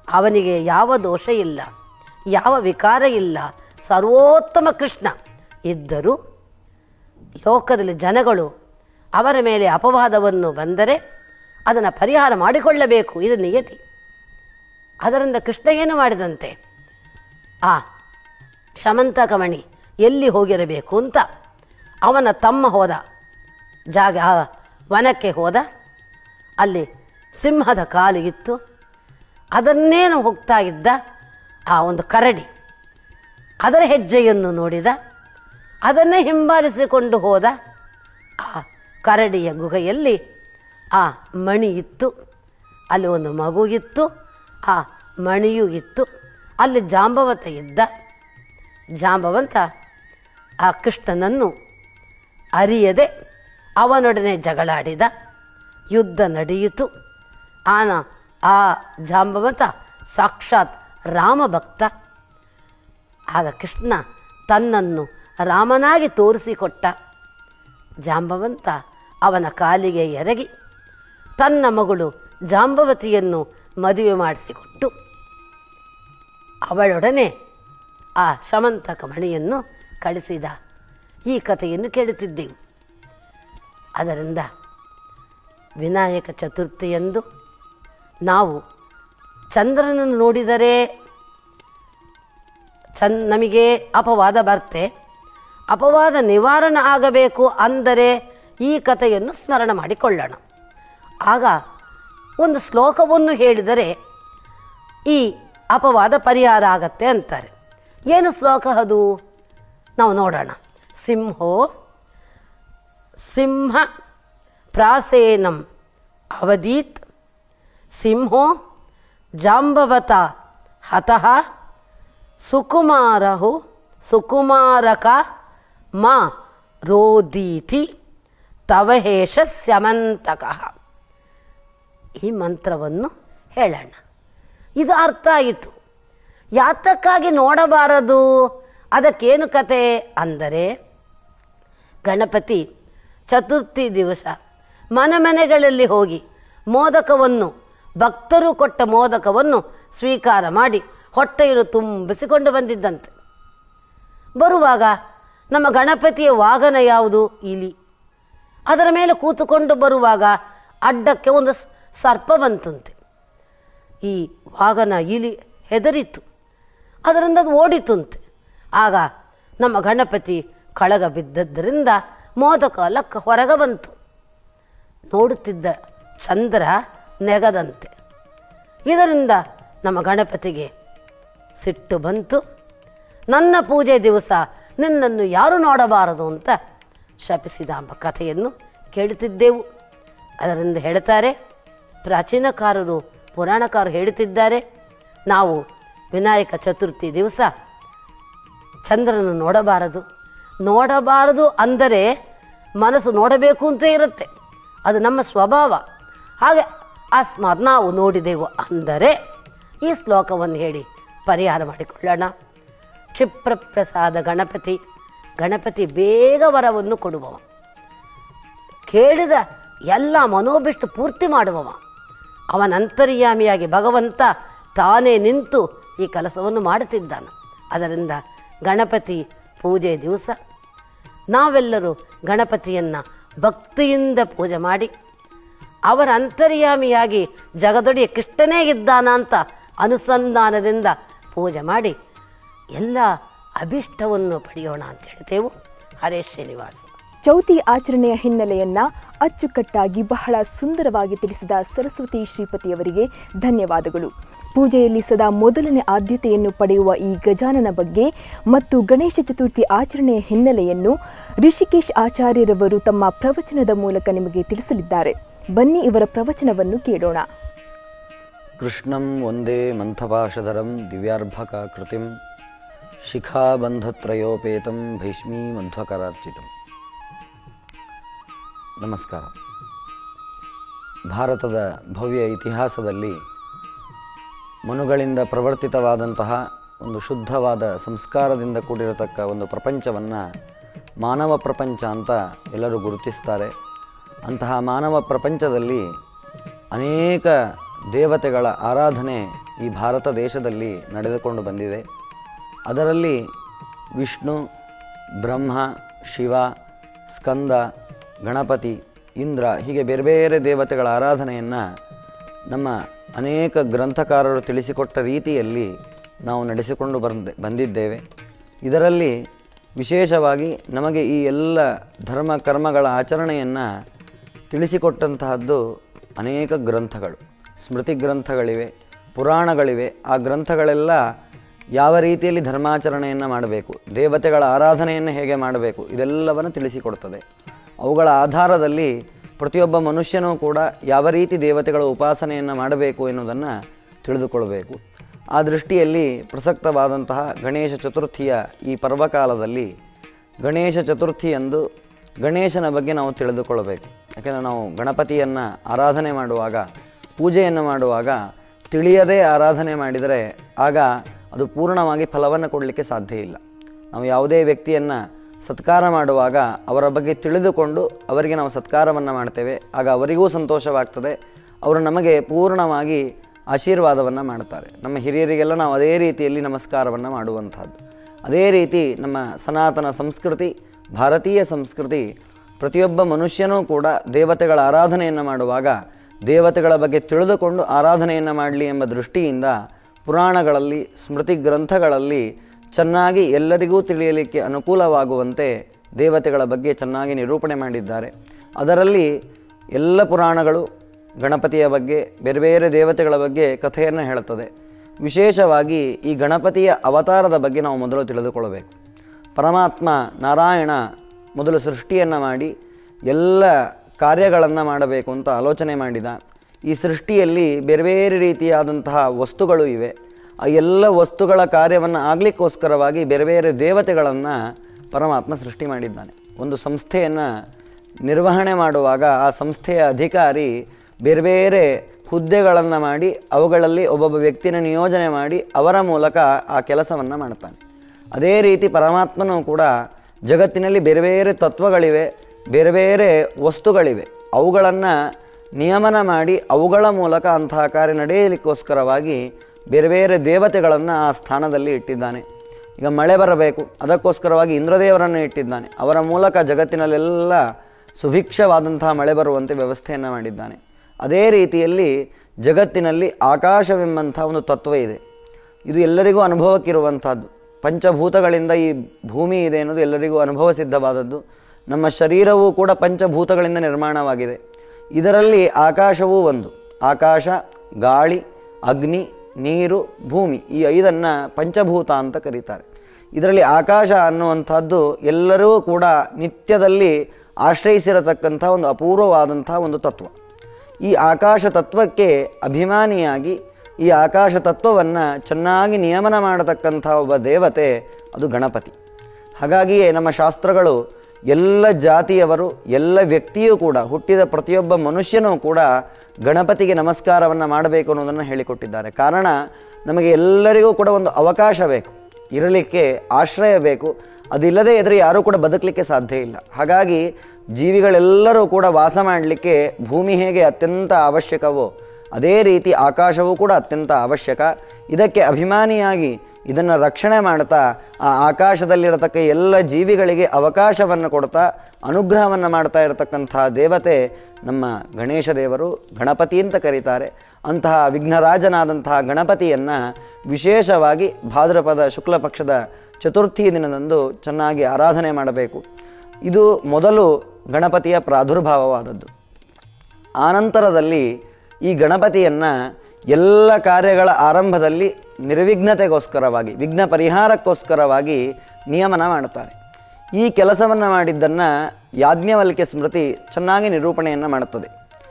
B: ಅವನಿಗೆ ಯಾವ ದೋಷ ಇಲ್ಲ ಯಾವ ವಿಕಾರ ಇಲ್ಲ ಸರ್ವೋತ್ತಮ ಕೃಷ್ಣ ಇದ್ದರೂ ಲೋಕದಲ್ಲಿ ಜನಗಳು ಅವರ ಮೇಲೆ ಅಪವಾದವನ್ನು ಬಂದರೆ ಅದನ್ನು ಪರಿಹಾರ ಮಾಡಿಕೊಳ್ಳಬೇಕು ಇದು ನಿಯತಿ ಅದರಿಂದ ಕೃಷ್ಣ ಏನು ಮಾಡಿದಂತೆ ಆ ಶಮಂತಕಮಣಿ ಎಲ್ಲಿ ಹೋಗಿರಬೇಕು ಅಂತ ಅವನ ತಮ್ಮ ಹೋದ ಜಾಗ ಆ ವನಕ್ಕೆ ಹೋದ ಅಲ್ಲಿ ಸಿಂಹದ ಕಾಲು ಇತ್ತು ಅದನ್ನೇನು ಹೋಗ್ತಾ ಇದ್ದ ಆ ಒಂದು ಕರಡಿ ಅದರ ಹೆಜ್ಜೆಯನ್ನು ನೋಡಿದ ಅದನ್ನೇ ಹಿಂಬಾಲಿಸಿಕೊಂಡು ಹೋದ ಆ ಕರಡಿಯ ಗುಹೆಯಲ್ಲಿ ಆ ಮಣಿ ಇತ್ತು ಅಲ್ಲಿ ಒಂದು ಮಗು ಇತ್ತು ಆ ಮಣಿಯೂ ಇತ್ತು ಅಲ್ಲಿ ಜಾಂಬವತ ಇದ್ದ ಜಾಂಬವಂತ ಆ ಕೃಷ್ಣನನ್ನು ಅರಿಯದೆ ಅವನೊಡನೆ ಜಗಳಾಡಿದ ಯುದ್ಧ ನಡೆಯಿತು ಆನ ಆ ಜಾಂಬವಂತ ಸಾಕ್ಷಾತ್ ರಾಮಭಕ್ತ ಆಗ ಕೃಷ್ಣ ತನ್ನನ್ನು ರಾಮನಾಗಿ ತೋರಿಸಿಕೊಟ್ಟ ಜಾಂಬವಂತ ಅವನ ಕಾಲಿಗೆ ಎರಗಿ ತನ್ನ ಮಗಳು ಜಾಂಬವತಿಯನ್ನು ಮದುವೆ ಮಾಡಿಸಿಕೊಟ್ಟು ಅವಳೊಡನೆ ಆ ಶಮಂತಕ ಮಣಿಯನ್ನು ಕಳಿಸಿದ ಈ ಕಥೆಯನ್ನು ಕೇಳುತ್ತಿದ್ದೆವು ಅದರಿಂದ ವಿನಾಯಕ ಚತುರ್ಥಿಯಂದು ನಾವು ಚಂದ್ರನನ್ನು ನೋಡಿದರೆ ಚಂದ್ ನಮಗೆ ಅಪವಾದ ಬರ್ತೆ ಅಪವಾದ ನಿವಾರಣೆ ಆಗಬೇಕು ಅಂದರೆ ಈ ಕಥೆಯನ್ನು ಸ್ಮರಣ ಮಾಡಿಕೊಳ್ಳೋಣ ಆಗ ಒಂದು ಶ್ಲೋಕವನ್ನು ಹೇಳಿದರೆ ಈ ಅಪವಾದ ಪರಿಹಾರ ಆಗತ್ತೆ ಅಂತಾರೆ ಏನು ಶ್ಲೋಕ ಅದು ನಾವು ನೋಡೋಣ ಸಿಂಹೋ ಸಿಂಹ ಪ್ರಾಸೇನಂ ಅವಧೀತ್ ಸಿಂಹೋ ಜಾಂಬವತ ಹತಃ ಸುಕುಮಾರಹು ಸುಕುಮಾರಕ ಮಾ ರೋದೀತಿ ತವಹೇಶ ಸ್ಯಮಂತಕಃ ಈ ಮಂತ್ರವನ್ನು ಹೇಳೋಣ ಇದು ಅರ್ಥ ಆಯಿತು ಯಾತಕ್ಕಾಗಿ ನೋಡಬಾರದು ಅದಕ್ಕೇನು ಕತೆ ಅಂದರೆ ಗಣಪತಿ ಚತುರ್ಥಿ ದಿವಸ ಮನೆ ಮನೆಗಳಲ್ಲಿ ಹೋಗಿ ಮೋದಕವನ್ನು ಭಕ್ತರು ಕೊಟ್ಟ ಮೋದಕವನ್ನು ಸ್ವೀಕಾರ ಮಾಡಿ ಹೊಟ್ಟೆಯನ್ನು ತುಂಬಿಸಿಕೊಂಡು ಬಂದಿದ್ದಂತೆ ಬರುವಾಗ ನಮ್ಮ ಗಣಪತಿಯ ವಾಹನ ಯಾವುದು ಇಲಿ ಅದರ ಮೇಲೆ ಕೂತುಕೊಂಡು ಬರುವಾಗ ಅಡ್ಡಕ್ಕೆ ಒಂದು ಸ್- ಸರ್ಪ ಬಂತಂತೆ ಈ ವಾಹನ ಇಲಿ ಹೆದರಿತು ಅದರಿಂದ ಅದು ಓಡಿತಂತೆ ಆಗ ನಮ್ಮ ಗಣಪತಿ ಕಳಗ ಬಿದ್ದದ್ದರಿಂದ ಮೋದಕ ಲಕ್ಕ ಹೊರಗೆ ಬಂತು ನೋಡುತ್ತಿದ್ದ ಚಂದ್ರ ನೆಗದಂತೆ ಇದರಿಂದ ನಮ್ಮ ಗಣಪತಿಗೆ ಸಿಟ್ಟು ಬಂತು ನನ್ನ ಪೂಜೆ ದಿವಸ ನಿನ್ನನ್ನು ಯಾರು ನೋಡಬಾರದು ಅಂತ ಶಪಿಸಿದ ಎಂಬ ಕಥೆಯನ್ನು ಕೇಳುತ್ತಿದ್ದೆವು ಅದರಿಂದ ಹೇಳ್ತಾರೆ ಪ್ರಾಚೀನಕಾರರು ಪುರಾಣಕಾರರು ಹೇಳುತ್ತಿದ್ದಾರೆ ನಾವು ವಿನಾಯಕ ಚತುರ್ಥಿ ದಿವಸ ಚಂದ್ರನ ನೋಡಬಾರದು ನೋಡಬಾರದು ಅಂದರೆ ಮನಸ್ಸು ನೋಡಬೇಕು ಅಂತ ಇರುತ್ತೆ ಅದು ನಮ್ಮ ಸ್ವಭಾವ ಹಾಗೆ ಅಸ್ಮಾತ್ ನಾವು ನೋಡಿದೆವು ಅಂದರೆ ಈ ಶ್ಲೋಕವನ್ನು ಹೇಳಿ ಪರಿಹಾರ ಮಾಡಿಕೊಳ್ಳೋಣ ಕ್ಷಿಪ್ರ ಪ್ರಸಾದ ಗಣಪತಿ ಗಣಪತಿ ಬೇಗ ವರವನ್ನು ಕೊಡುವವ ಕೇಳಿದ ಎಲ್ಲ ಮನೋಭಿಷ್ಟ ಪೂರ್ತಿ ಮಾಡುವವ ಅವನ ಅಂತರ್ಯಾಮಿಯಾಗಿ ಭಗವಂತ ತಾನೇ ನಿಂತು ಈ ಕೆಲಸವನ್ನು ಮಾಡುತ್ತಿದ್ದಾನೆ ಅದರಿಂದ ಗಣಪತಿ ಪೂಜೆ ದಿವಸ ನಾವೆಲ್ಲರೂ ಗಣಪತಿಯನ್ನು ಭಕ್ತಿಯಿಂದ ಪೂಜೆ ಮಾಡಿ ಅವರ ಅಂತರ್ಯಾಮಿಯಾಗಿ ಜಗದೊಡೆಯ ಕೃಷ್ಣನೇ ಇದ್ದಾನ ಅಂತ ಅನುಸಂಧಾನದಿಂದ ಪೂಜೆ ಮಾಡಿ ಎಲ್ಲ ಅಭಿಷ್ಟವನ್ನು ಪಡೆಯೋಣ ಅಂತ ಹೇಳ್ತೇವೆ ಹರೇ ಶ್ರೀನಿವಾಸ
A: ಚೌತಿ ಆಚರಣೆಯ ಹಿನ್ನೆಲೆಯನ್ನ ಅಚ್ಚುಕಟ್ಟಾಗಿ ಬಹಳ ಸುಂದರವಾಗಿ ತಿಳಿಸಿದ ಸರಸ್ವತಿ ಶ್ರೀಪತಿಯವರಿಗೆ ಧನ್ಯವಾದಗಳು ಪೂಜೆಯಲ್ಲಿ ಸದಾ ಮೊದಲನೇ ಆದ್ಯತೆಯನ್ನು ಪಡೆಯುವ ಈ ಗಜಾನನ ಬಗ್ಗೆ ಮತ್ತು ಗಣೇಶ ಚತುರ್ಥಿ ಆಚರಣೆಯ ಹಿನ್ನೆಲೆಯನ್ನು ರಿಷಿಕೇಶ್ ಆಚಾರ್ಯರವರು ತಮ್ಮ ಪ್ರವಚನದ ಮೂಲಕ ನಿಮಗೆ ತಿಳಿಸಲಿದ್ದಾರೆ ಬನ್ನಿ ಇವರ ಪ್ರವಚನವನ್ನು ಕೇಳೋಣ
C: ಕೃಷ್ಣಂ ಒಂದೇ ಮಂಥಪಾಶಧರಂ ದಿವ್ಯಾರ್ಭಕಾಕೃತಿಂ ಶಿಖಾಬಂಧತ್ರಯೋಪೇತಂ ಭೈಷ್ಮೀ ಮಧ್ವಕರಾರ್ಚಿತಂ ನಮಸ್ಕಾರ ಭಾರತದ ಭವ್ಯ ಇತಿಹಾಸದಲ್ಲಿ ಮನುಗಳಿಂದ ಪ್ರವರ್ತಿತವಾದಂತಹ ಒಂದು ಶುದ್ಧವಾದ ಸಂಸ್ಕಾರದಿಂದ ಕೂಡಿರತಕ್ಕ ಒಂದು ಪ್ರಪಂಚವನ್ನು ಮಾನವ ಪ್ರಪಂಚ ಅಂತ ಎಲ್ಲರೂ ಗುರುತಿಸ್ತಾರೆ ಅಂತಹ ಮಾನವ ಪ್ರಪಂಚದಲ್ಲಿ ಅನೇಕ ದೇವತೆಗಳ ಆರಾಧನೆ ಈ ಭಾರತ ದೇಶದಲ್ಲಿ ನಡೆದುಕೊಂಡು ಬಂದಿದೆ ಅದರಲ್ಲಿ ವಿಷ್ಣು ಬ್ರಹ್ಮ ಶಿವ ಸ್ಕಂದ ಗಣಪತಿ ಇಂದ್ರ ಹೀಗೆ ಬೇರೆ ಬೇರೆ ದೇವತೆಗಳ ಆರಾಧನೆಯನ್ನು ನಮ್ಮ ಅನೇಕ ಗ್ರಂಥಕಾರರು ತಿಳಿಸಿಕೊಟ್ಟ ರೀತಿಯಲ್ಲಿ ನಾವು ನಡೆಸಿಕೊಂಡು ಬಂದ ಬಂದಿದ್ದೇವೆ ಇದರಲ್ಲಿ ವಿಶೇಷವಾಗಿ ನಮಗೆ ಈ ಎಲ್ಲ ಧರ್ಮ ಕರ್ಮಗಳ ಆಚರಣೆಯನ್ನು ತಿಳಿಸಿಕೊಟ್ಟಂತಹದ್ದು ಅನೇಕ ಗ್ರಂಥಗಳು ಸ್ಮೃತಿ ಗ್ರಂಥಗಳಿವೆ ಪುರಾಣಗಳಿವೆ ಆ ಗ್ರಂಥಗಳೆಲ್ಲ ಯಾವ ರೀತಿಯಲ್ಲಿ ಧರ್ಮಾಚರಣೆಯನ್ನು ಮಾಡಬೇಕು ದೇವತೆಗಳ ಆರಾಧನೆಯನ್ನು ಹೇಗೆ ಮಾಡಬೇಕು ಇದೆಲ್ಲವನ್ನು ತಿಳಿಸಿಕೊಡ್ತದೆ ಅವುಗಳ ಆಧಾರದಲ್ಲಿ ಪ್ರತಿಯೊಬ್ಬ ಮನುಷ್ಯನೂ ಕೂಡ ಯಾವ ರೀತಿ ದೇವತೆಗಳ ಉಪಾಸನೆಯನ್ನು ಮಾಡಬೇಕು ಎನ್ನುವುದನ್ನು ತಿಳಿದುಕೊಳ್ಬೇಕು ಆ ದೃಷ್ಟಿಯಲ್ಲಿ ಪ್ರಸಕ್ತವಾದಂತಹ ಗಣೇಶ ಚತುರ್ಥಿಯ ಈ ಪರ್ವಕಾಲದಲ್ಲಿ ಗಣೇಶ ಚತುರ್ಥಿಯಂದು ಗಣೇಶನ ಬಗ್ಗೆ ನಾವು ತಿಳಿದುಕೊಳ್ಳಬೇಕು ಯಾಕೆಂದರೆ ನಾವು ಗಣಪತಿಯನ್ನು ಆರಾಧನೆ ಮಾಡುವಾಗ ಪೂಜೆಯನ್ನು ಮಾಡುವಾಗ ತಿಳಿಯದೇ ಆರಾಧನೆ ಮಾಡಿದರೆ ಆಗ ಅದು ಪೂರ್ಣವಾಗಿ ಫಲವನ್ನು ಕೊಡಲಿಕ್ಕೆ ಸಾಧ್ಯ ಇಲ್ಲ ನಾವು ಯಾವುದೇ ವ್ಯಕ್ತಿಯನ್ನು ಸತ್ಕಾರ ಮಾಡುವಾಗ ಅವರ ಬಗ್ಗೆ ತಿಳಿದುಕೊಂಡು ಅವರಿಗೆ ನಾವು ಸತ್ಕಾರವನ್ನು ಮಾಡ್ತೇವೆ ಆಗ ಅವರಿಗೂ ಸಂತೋಷವಾಗ್ತದೆ ಅವರು ನಮಗೆ ಪೂರ್ಣವಾಗಿ ಆಶೀರ್ವಾದವನ್ನು ಮಾಡ್ತಾರೆ ನಮ್ಮ ಹಿರಿಯರಿಗೆಲ್ಲ ನಾವು ಅದೇ ರೀತಿಯಲ್ಲಿ ನಮಸ್ಕಾರವನ್ನು ಮಾಡುವಂಥದ್ದು ಅದೇ ರೀತಿ ನಮ್ಮ ಸನಾತನ ಸಂಸ್ಕೃತಿ ಭಾರತೀಯ ಸಂಸ್ಕೃತಿ ಪ್ರತಿಯೊಬ್ಬ ಮನುಷ್ಯನೂ ಕೂಡ ದೇವತೆಗಳ ಆರಾಧನೆಯನ್ನು ಮಾಡುವಾಗ ದೇವತೆಗಳ ಬಗ್ಗೆ ತಿಳಿದುಕೊಂಡು ಆರಾಧನೆಯನ್ನು ಮಾಡಲಿ ಎಂಬ ದೃಷ್ಟಿಯಿಂದ ಪುರಾಣಗಳಲ್ಲಿ ಸ್ಮೃತಿ ಗ್ರಂಥಗಳಲ್ಲಿ ಚೆನ್ನಾಗಿ ಎಲ್ಲರಿಗೂ ತಿಳಿಯಲಿಕ್ಕೆ ಅನುಕೂಲವಾಗುವಂತೆ ದೇವತೆಗಳ ಬಗ್ಗೆ ಚೆನ್ನಾಗಿ ನಿರೂಪಣೆ ಮಾಡಿದ್ದಾರೆ ಅದರಲ್ಲಿ ಎಲ್ಲ ಪುರಾಣಗಳು ಗಣಪತಿಯ ಬಗ್ಗೆ ಬೇರೆ ಬೇರೆ ದೇವತೆಗಳ ಬಗ್ಗೆ ಕಥೆಯನ್ನು ಹೇಳುತ್ತದೆ ವಿಶೇಷವಾಗಿ ಈ ಗಣಪತಿಯ ಅವತಾರದ ಬಗ್ಗೆ ನಾವು ಮೊದಲು ತಿಳಿದುಕೊಳ್ಳಬೇಕು ಪರಮಾತ್ಮ ನಾರಾಯಣ ಮೊದಲು ಸೃಷ್ಟಿಯನ್ನು ಮಾಡಿ ಎಲ್ಲ ಕಾರ್ಯಗಳನ್ನು ಮಾಡಬೇಕು ಅಂತ ಆಲೋಚನೆ ಮಾಡಿದ ಈ ಸೃಷ್ಟಿಯಲ್ಲಿ ಬೇರೆ ಬೇರೆ ರೀತಿಯಾದಂತಹ ವಸ್ತುಗಳು ಇವೆ ಆ ಎಲ್ಲ ವಸ್ತುಗಳ ಕಾರ್ಯವನ್ನು ಆಗಲಿಕ್ಕೋಸ್ಕರವಾಗಿ ಬೇರೆ ಬೇರೆ ದೇವತೆಗಳನ್ನು ಪರಮಾತ್ಮ ಸೃಷ್ಟಿ ಮಾಡಿದ್ದಾನೆ ಒಂದು ಸಂಸ್ಥೆಯನ್ನು ನಿರ್ವಹಣೆ ಮಾಡುವಾಗ ಆ ಸಂಸ್ಥೆಯ ಅಧಿಕಾರಿ ಬೇರೆ ಬೇರೆ ಹುದ್ದೆಗಳನ್ನು ಮಾಡಿ ಅವುಗಳಲ್ಲಿ ಒಬ್ಬೊಬ್ಬ ವ್ಯಕ್ತಿನ ನಿಯೋಜನೆ ಮಾಡಿ ಅವರ ಮೂಲಕ ಆ ಕೆಲಸವನ್ನು ಮಾಡ್ತಾನೆ ಅದೇ ರೀತಿ ಪರಮಾತ್ಮನೂ ಕೂಡ ಜಗತ್ತಿನಲ್ಲಿ ಬೇರೆ ಬೇರೆ ತತ್ವಗಳಿವೆ ಬೇರೆ ಬೇರೆ ವಸ್ತುಗಳಿವೆ ಅವುಗಳನ್ನು ನಿಯಮನ ಮಾಡಿ ಅವುಗಳ ಮೂಲಕ ಅಂತಹ ಕಾರ್ಯ ನಡೆಯಲಿಕ್ಕೋಸ್ಕರವಾಗಿ ಬೇರೆ ಬೇರೆ ದೇವತೆಗಳನ್ನು ಆ ಸ್ಥಾನದಲ್ಲಿ ಇಟ್ಟಿದ್ದಾನೆ ಈಗ ಮಳೆ ಬರಬೇಕು ಅದಕ್ಕೋಸ್ಕರವಾಗಿ ಇಂದ್ರದೇವರನ್ನು ಇಟ್ಟಿದ್ದಾನೆ ಅವರ ಮೂಲಕ ಜಗತ್ತಿನಲ್ಲೆಲ್ಲ ಸುಭಿಕ್ಷವಾದಂತಹ ಮಳೆ ಬರುವಂತೆ ವ್ಯವಸ್ಥೆಯನ್ನು ಮಾಡಿದ್ದಾನೆ ಅದೇ ರೀತಿಯಲ್ಲಿ ಜಗತ್ತಿನಲ್ಲಿ ಆಕಾಶವೆಂಬಂಥ ಒಂದು ತತ್ವ ಇದೆ ಇದು ಎಲ್ಲರಿಗೂ ಅನುಭವಕ್ಕಿರುವಂಥದ್ದು ಪಂಚಭೂತಗಳಿಂದ ಈ ಭೂಮಿ ಇದೆ ಅನ್ನೋದು ಎಲ್ಲರಿಗೂ ಅನುಭವ ಸಿದ್ಧವಾದದ್ದು ನಮ್ಮ ಶರೀರವೂ ಕೂಡ ಪಂಚಭೂತಗಳಿಂದ ನಿರ್ಮಾಣವಾಗಿದೆ ಇದರಲ್ಲಿ ಆಕಾಶವೂ ಒಂದು ಆಕಾಶ ಗಾಳಿ ಅಗ್ನಿ ನೀರು ಭೂಮಿ ಈ ಐದನ್ನು ಪಂಚಭೂತ ಅಂತ ಕರೀತಾರೆ ಇದರಲ್ಲಿ ಆಕಾಶ ಅನ್ನುವಂಥದ್ದು ಎಲ್ಲರೂ ಕೂಡ ನಿತ್ಯದಲ್ಲಿ ಆಶ್ರಯಿಸಿರತಕ್ಕಂಥ ಒಂದು ಅಪೂರ್ವವಾದಂಥ ಒಂದು ತತ್ವ ಈ ಆಕಾಶ ತತ್ವಕ್ಕೆ ಅಭಿಮಾನಿಯಾಗಿ ಈ ಆಕಾಶ ತತ್ವವನ್ನು ಚೆನ್ನಾಗಿ ನಿಯಮನ ಮಾಡತಕ್ಕಂಥ ಒಬ್ಬ ದೇವತೆ ಅದು ಗಣಪತಿ ಹಾಗಾಗಿಯೇ ನಮ್ಮ ಶಾಸ್ತ್ರಗಳು ಎಲ್ಲ ಜಾತಿಯವರು ಎಲ್ಲ ವ್ಯಕ್ತಿಯೂ ಕೂಡ ಹುಟ್ಟಿದ ಪ್ರತಿಯೊಬ್ಬ ಮನುಷ್ಯನೂ ಕೂಡ ಗಣಪತಿಗೆ ನಮಸ್ಕಾರವನ್ನು ಮಾಡಬೇಕು ಅನ್ನೋದನ್ನು ಹೇಳಿಕೊಟ್ಟಿದ್ದಾರೆ ಕಾರಣ ನಮಗೆ ಎಲ್ಲರಿಗೂ ಕೂಡ ಒಂದು ಅವಕಾಶ ಬೇಕು ಇರಲಿಕ್ಕೆ ಆಶ್ರಯ ಬೇಕು ಅದಿಲ್ಲದೆ ಇದ್ರೆ ಯಾರೂ ಕೂಡ ಬದುಕಲಿಕ್ಕೆ ಸಾಧ್ಯ ಇಲ್ಲ ಹಾಗಾಗಿ ಜೀವಿಗಳೆಲ್ಲರೂ ಕೂಡ ವಾಸ ಮಾಡಲಿಕ್ಕೆ ಭೂಮಿ ಹೇಗೆ ಅತ್ಯಂತ ಅವಶ್ಯಕವೋ ಅದೇ ರೀತಿ ಆಕಾಶವೂ ಕೂಡ ಅತ್ಯಂತ ಅವಶ್ಯಕ ಇದಕ್ಕೆ ಅಭಿಮಾನಿಯಾಗಿ ಇದನ್ನು ರಕ್ಷಣೆ ಮಾಡ್ತಾ ಆ ಆಕಾಶದಲ್ಲಿರತಕ್ಕ ಎಲ್ಲ ಜೀವಿಗಳಿಗೆ ಅವಕಾಶವನ್ನು ಕೊಡ್ತಾ ಅನುಗ್ರಹವನ್ನು ಮಾಡ್ತಾ ಇರತಕ್ಕಂಥ ದೇವತೆ ನಮ್ಮ ಗಣೇಶ ದೇವರು ಗಣಪತಿ ಅಂತ ಕರೀತಾರೆ ಅಂತಹ ವಿಘ್ನರಾಜನಾದಂತಹ ಗಣಪತಿಯನ್ನು ವಿಶೇಷವಾಗಿ ಭಾದ್ರಪದ ಶುಕ್ಲ ಪಕ್ಷದ ಚತುರ್ಥಿ ದಿನದಂದು ಚೆನ್ನಾಗಿ ಆರಾಧನೆ ಮಾಡಬೇಕು ಇದು ಮೊದಲು ಗಣಪತಿಯ ಪ್ರಾದುರ್ಭಾವವಾದದ್ದು ಆನಂತರದಲ್ಲಿ ಈ ಗಣಪತಿಯನ್ನು ಎಲ್ಲ ಕಾರ್ಯಗಳ ಆರಂಭದಲ್ಲಿ ನಿರ್ವಿಘ್ನತೆಗೋಸ್ಕರವಾಗಿ ವಿಘ್ನ ಪರಿಹಾರಕ್ಕೋಸ್ಕರವಾಗಿ ನಿಯಮನ ಮಾಡ್ತಾರೆ ಈ ಕೆಲಸವನ್ನು ಮಾಡಿದ್ದನ್ನು ಯಾಜ್ಞವಲ್ಕ್ಯ ಸ್ಮೃತಿ ಚೆನ್ನಾಗಿ ನಿರೂಪಣೆಯನ್ನು ಮಾಡುತ್ತದೆ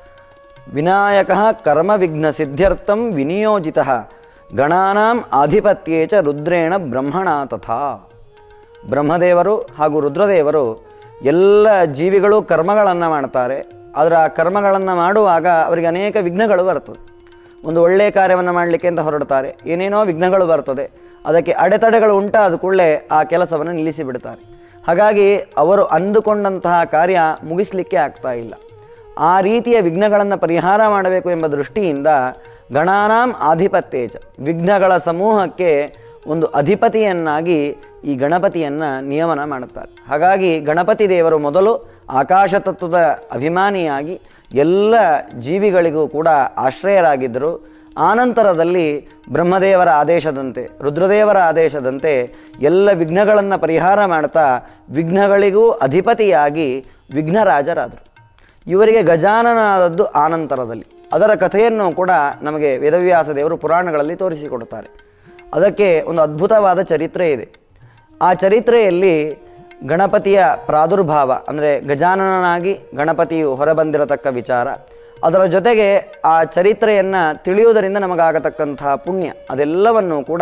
C: ವಿನಾಯಕ ಕರ್ಮ ವಿಘ್ನ ಸಿದ್ಧ್ಯರ್ಥಂ ವಿನಿಯೋಜಿತ ಗಣಾನಾಂ ಆಧಿಪತ್ಯೇ ಚ ರುದ್ರೇಣ ಬ್ರಹ್ಮಣ ತಥಾ ಬ್ರಹ್ಮದೇವರು ಹಾಗೂ ರುದ್ರದೇವರು ಎಲ್ಲ ಜೀವಿಗಳು ಕರ್ಮಗಳನ್ನು ಮಾಡ್ತಾರೆ ಆದರೆ ಆ ಕರ್ಮಗಳನ್ನು ಮಾಡುವಾಗ ಅವರಿಗೆ ಅನೇಕ ವಿಘ್ನಗಳು ಬರ್ತದೆ ಒಂದು ಒಳ್ಳೆಯ ಕಾರ್ಯವನ್ನು ಮಾಡಲಿಕ್ಕೆ ಅಂತ ಹೊರಡ್ತಾರೆ ಏನೇನೋ ವಿಘ್ನಗಳು ಬರ್ತದೆ ಅದಕ್ಕೆ ಅಡೆತಡೆಗಳು ಉಂಟಾದ ಕೂಡಲೇ ಆ ಕೆಲಸವನ್ನು ನಿಲ್ಲಿಸಿ ಬಿಡ್ತಾರೆ ಹಾಗಾಗಿ ಅವರು ಅಂದುಕೊಂಡಂತಹ ಕಾರ್ಯ ಮುಗಿಸಲಿಕ್ಕೆ ಆಗ್ತಾ ಇಲ್ಲ ಆ ರೀತಿಯ ವಿಘ್ನಗಳನ್ನು ಪರಿಹಾರ ಮಾಡಬೇಕು ಎಂಬ ದೃಷ್ಟಿಯಿಂದ ಗಣಾನಾಂ ಆಧಿಪತ್ಯೇಚ ವಿಘ್ನಗಳ ಸಮೂಹಕ್ಕೆ ಒಂದು ಅಧಿಪತಿಯನ್ನಾಗಿ ಈ ಗಣಪತಿಯನ್ನು ನಿಯಮನ ಮಾಡುತ್ತಾರೆ ಹಾಗಾಗಿ ಗಣಪತಿ ದೇವರು ಮೊದಲು ಆಕಾಶ ತತ್ವದ ಅಭಿಮಾನಿಯಾಗಿ ಎಲ್ಲ ಜೀವಿಗಳಿಗೂ ಕೂಡ ಆಶ್ರಯರಾಗಿದ್ದರು ಆನಂತರದಲ್ಲಿ ಬ್ರಹ್ಮದೇವರ ಆದೇಶದಂತೆ ರುದ್ರದೇವರ ಆದೇಶದಂತೆ ಎಲ್ಲ ವಿಘ್ನಗಳನ್ನು ಪರಿಹಾರ ಮಾಡ್ತಾ ವಿಘ್ನಗಳಿಗೂ ಅಧಿಪತಿಯಾಗಿ ವಿಘ್ನರಾಜರಾದರು ಇವರಿಗೆ ಗಜಾನನಾದದ್ದು ಆನಂತರದಲ್ಲಿ ಅದರ ಕಥೆಯನ್ನು ಕೂಡ ನಮಗೆ ವೇದವ್ಯಾಸ ದೇವರು ಪುರಾಣಗಳಲ್ಲಿ ತೋರಿಸಿಕೊಡುತ್ತಾರೆ ಅದಕ್ಕೆ ಒಂದು ಅದ್ಭುತವಾದ ಚರಿತ್ರೆ ಇದೆ ಆ ಚರಿತ್ರೆಯಲ್ಲಿ ಗಣಪತಿಯ ಪ್ರಾದುರ್ಭಾವ ಅಂದರೆ ಗಜಾನನಾಗಿ ಗಣಪತಿಯು ಹೊರಬಂದಿರತಕ್ಕ ವಿಚಾರ ಅದರ ಜೊತೆಗೆ ಆ ಚರಿತ್ರೆಯನ್ನು ತಿಳಿಯುವುದರಿಂದ ನಮಗಾಗತಕ್ಕಂತಹ ಪುಣ್ಯ ಅದೆಲ್ಲವನ್ನು ಕೂಡ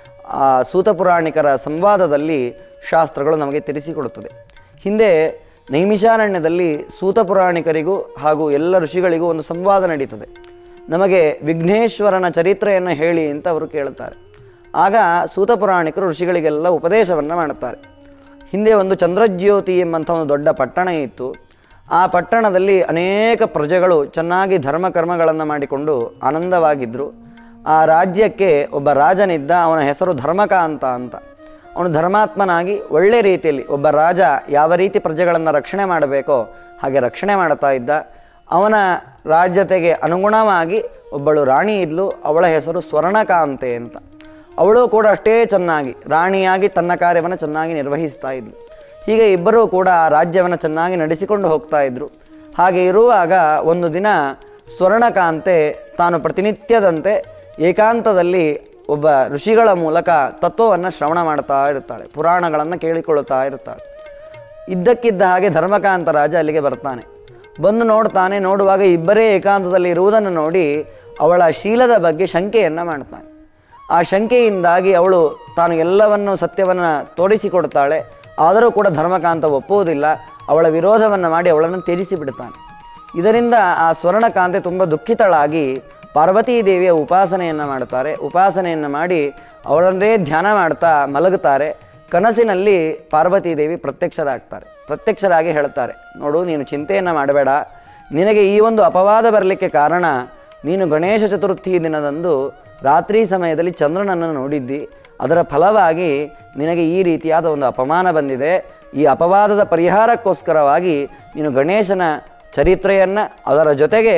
C: ಆ ಸೂತ ಪುರಾಣಿಕರ ಸಂವಾದದಲ್ಲಿ ಶಾಸ್ತ್ರಗಳು ನಮಗೆ ತಿಳಿಸಿಕೊಡುತ್ತದೆ ಹಿಂದೆ ನೈಮಿಷಾರಣ್ಯದಲ್ಲಿ ಸೂತ ಪುರಾಣಿಕರಿಗೂ ಹಾಗೂ ಎಲ್ಲ ಋಷಿಗಳಿಗೂ ಒಂದು ಸಂವಾದ ನಡೀತದೆ ನಮಗೆ ವಿಘ್ನೇಶ್ವರನ ಚರಿತ್ರೆಯನ್ನು ಹೇಳಿ ಅಂತ ಅವರು ಕೇಳುತ್ತಾರೆ ಆಗ ಸೂತ ಪುರಾಣಿಕರು ಋಷಿಗಳಿಗೆಲ್ಲ ಉಪದೇಶವನ್ನು ಮಾಡುತ್ತಾರೆ ಹಿಂದೆ ಒಂದು ಚಂದ್ರಜ್ಯೋತಿ ಎಂಬಂಥ ಒಂದು ದೊಡ್ಡ ಪಟ್ಟಣ ಇತ್ತು ಆ ಪಟ್ಟಣದಲ್ಲಿ ಅನೇಕ ಪ್ರಜೆಗಳು ಚೆನ್ನಾಗಿ ಧರ್ಮಕರ್ಮಗಳನ್ನು ಮಾಡಿಕೊಂಡು ಆನಂದವಾಗಿದ್ದರು ಆ ರಾಜ್ಯಕ್ಕೆ ಒಬ್ಬ ರಾಜನಿದ್ದ ಅವನ ಹೆಸರು ಧರ್ಮಕಾಂತ ಅಂತ ಅವನು ಧರ್ಮಾತ್ಮನಾಗಿ ಒಳ್ಳೆ ರೀತಿಯಲ್ಲಿ ಒಬ್ಬ ರಾಜ ಯಾವ ರೀತಿ ಪ್ರಜೆಗಳನ್ನು ರಕ್ಷಣೆ ಮಾಡಬೇಕೋ ಹಾಗೆ ರಕ್ಷಣೆ ಮಾಡ್ತಾ ಇದ್ದ ಅವನ ರಾಜ್ಯತೆಗೆ ಅನುಗುಣವಾಗಿ ಒಬ್ಬಳು ರಾಣಿ ಇದ್ಲು ಅವಳ ಹೆಸರು ಸ್ವರ್ಣಕಾಂತೆ ಅಂತ ಅವಳು ಕೂಡ ಅಷ್ಟೇ ಚೆನ್ನಾಗಿ ರಾಣಿಯಾಗಿ ತನ್ನ ಕಾರ್ಯವನ್ನು ಚೆನ್ನಾಗಿ ನಿರ್ವಹಿಸ್ತಾ ಇದ್ಲು ಹೀಗೆ ಇಬ್ಬರೂ ಕೂಡ ಆ ರಾಜ್ಯವನ್ನು ಚೆನ್ನಾಗಿ ನಡೆಸಿಕೊಂಡು ಹೋಗ್ತಾ ಇದ್ರು ಹಾಗೆ ಇರುವಾಗ ಒಂದು ದಿನ ಸ್ವರ್ಣಕಾಂತೆ ತಾನು ಪ್ರತಿನಿತ್ಯದಂತೆ ಏಕಾಂತದಲ್ಲಿ ಒಬ್ಬ ಋಷಿಗಳ ಮೂಲಕ ತತ್ವವನ್ನು ಶ್ರವಣ ಮಾಡ್ತಾ ಇರ್ತಾಳೆ ಪುರಾಣಗಳನ್ನು ಕೇಳಿಕೊಳ್ಳುತ್ತಾ ಇರ್ತಾಳೆ ಇದ್ದಕ್ಕಿದ್ದ ಹಾಗೆ ಧರ್ಮಕಾಂತ ರಾಜ ಅಲ್ಲಿಗೆ ಬರ್ತಾನೆ ಬಂದು ನೋಡ್ತಾನೆ ನೋಡುವಾಗ ಇಬ್ಬರೇ ಏಕಾಂತದಲ್ಲಿ ಇರುವುದನ್ನು ನೋಡಿ ಅವಳ ಶೀಲದ ಬಗ್ಗೆ ಶಂಕೆಯನ್ನು ಮಾಡ್ತಾನೆ ಆ ಶಂಕೆಯಿಂದಾಗಿ ಅವಳು ತಾನು ಎಲ್ಲವನ್ನು ಸತ್ಯವನ್ನು ತೋರಿಸಿಕೊಡ್ತಾಳೆ ಆದರೂ ಕೂಡ ಧರ್ಮಕಾಂತ ಒಪ್ಪುವುದಿಲ್ಲ ಅವಳ ವಿರೋಧವನ್ನು ಮಾಡಿ ಅವಳನ್ನು ತ್ಯಜಿಸಿ ಬಿಡ್ತಾನೆ ಇದರಿಂದ ಆ ಸ್ವರ್ಣಕಾಂತೆ ತುಂಬ ದುಃಖಿತಳಾಗಿ ಪಾರ್ವತೀ ದೇವಿಯ ಉಪಾಸನೆಯನ್ನು ಮಾಡ್ತಾರೆ ಉಪಾಸನೆಯನ್ನು ಮಾಡಿ ಅವಳನ್ನೇ ಧ್ಯಾನ ಮಾಡ್ತಾ ಮಲಗುತ್ತಾರೆ ಕನಸಿನಲ್ಲಿ ಪಾರ್ವತೀ ದೇವಿ ಪ್ರತ್ಯಕ್ಷರಾಗ್ತಾರೆ ಪ್ರತ್ಯಕ್ಷರಾಗಿ ಹೇಳ್ತಾರೆ ನೋಡು ನೀನು ಚಿಂತೆಯನ್ನು ಮಾಡಬೇಡ ನಿನಗೆ ಈ ಒಂದು ಅಪವಾದ ಬರಲಿಕ್ಕೆ ಕಾರಣ ನೀನು ಗಣೇಶ ಚತುರ್ಥಿ ದಿನದಂದು ರಾತ್ರಿ ಸಮಯದಲ್ಲಿ ಚಂದ್ರನನ್ನು ನೋಡಿದ್ದಿ ಅದರ ಫಲವಾಗಿ ನಿನಗೆ ಈ ರೀತಿಯಾದ ಒಂದು ಅಪಮಾನ ಬಂದಿದೆ ಈ ಅಪವಾದದ ಪರಿಹಾರಕ್ಕೋಸ್ಕರವಾಗಿ ನೀನು ಗಣೇಶನ ಚರಿತ್ರೆಯನ್ನು ಅದರ ಜೊತೆಗೆ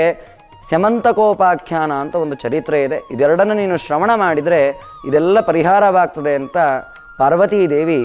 C: ಸ್ಯಮಂತಕೋಪಾಖ್ಯಾನ ಅಂತ ಒಂದು ಚರಿತ್ರೆ ಇದೆ ಇದೆರಡನ್ನು ನೀನು ಶ್ರವಣ ಮಾಡಿದರೆ ಇದೆಲ್ಲ ಪರಿಹಾರವಾಗ್ತದೆ ಅಂತ ಪಾರ್ವತೀ ದೇವಿ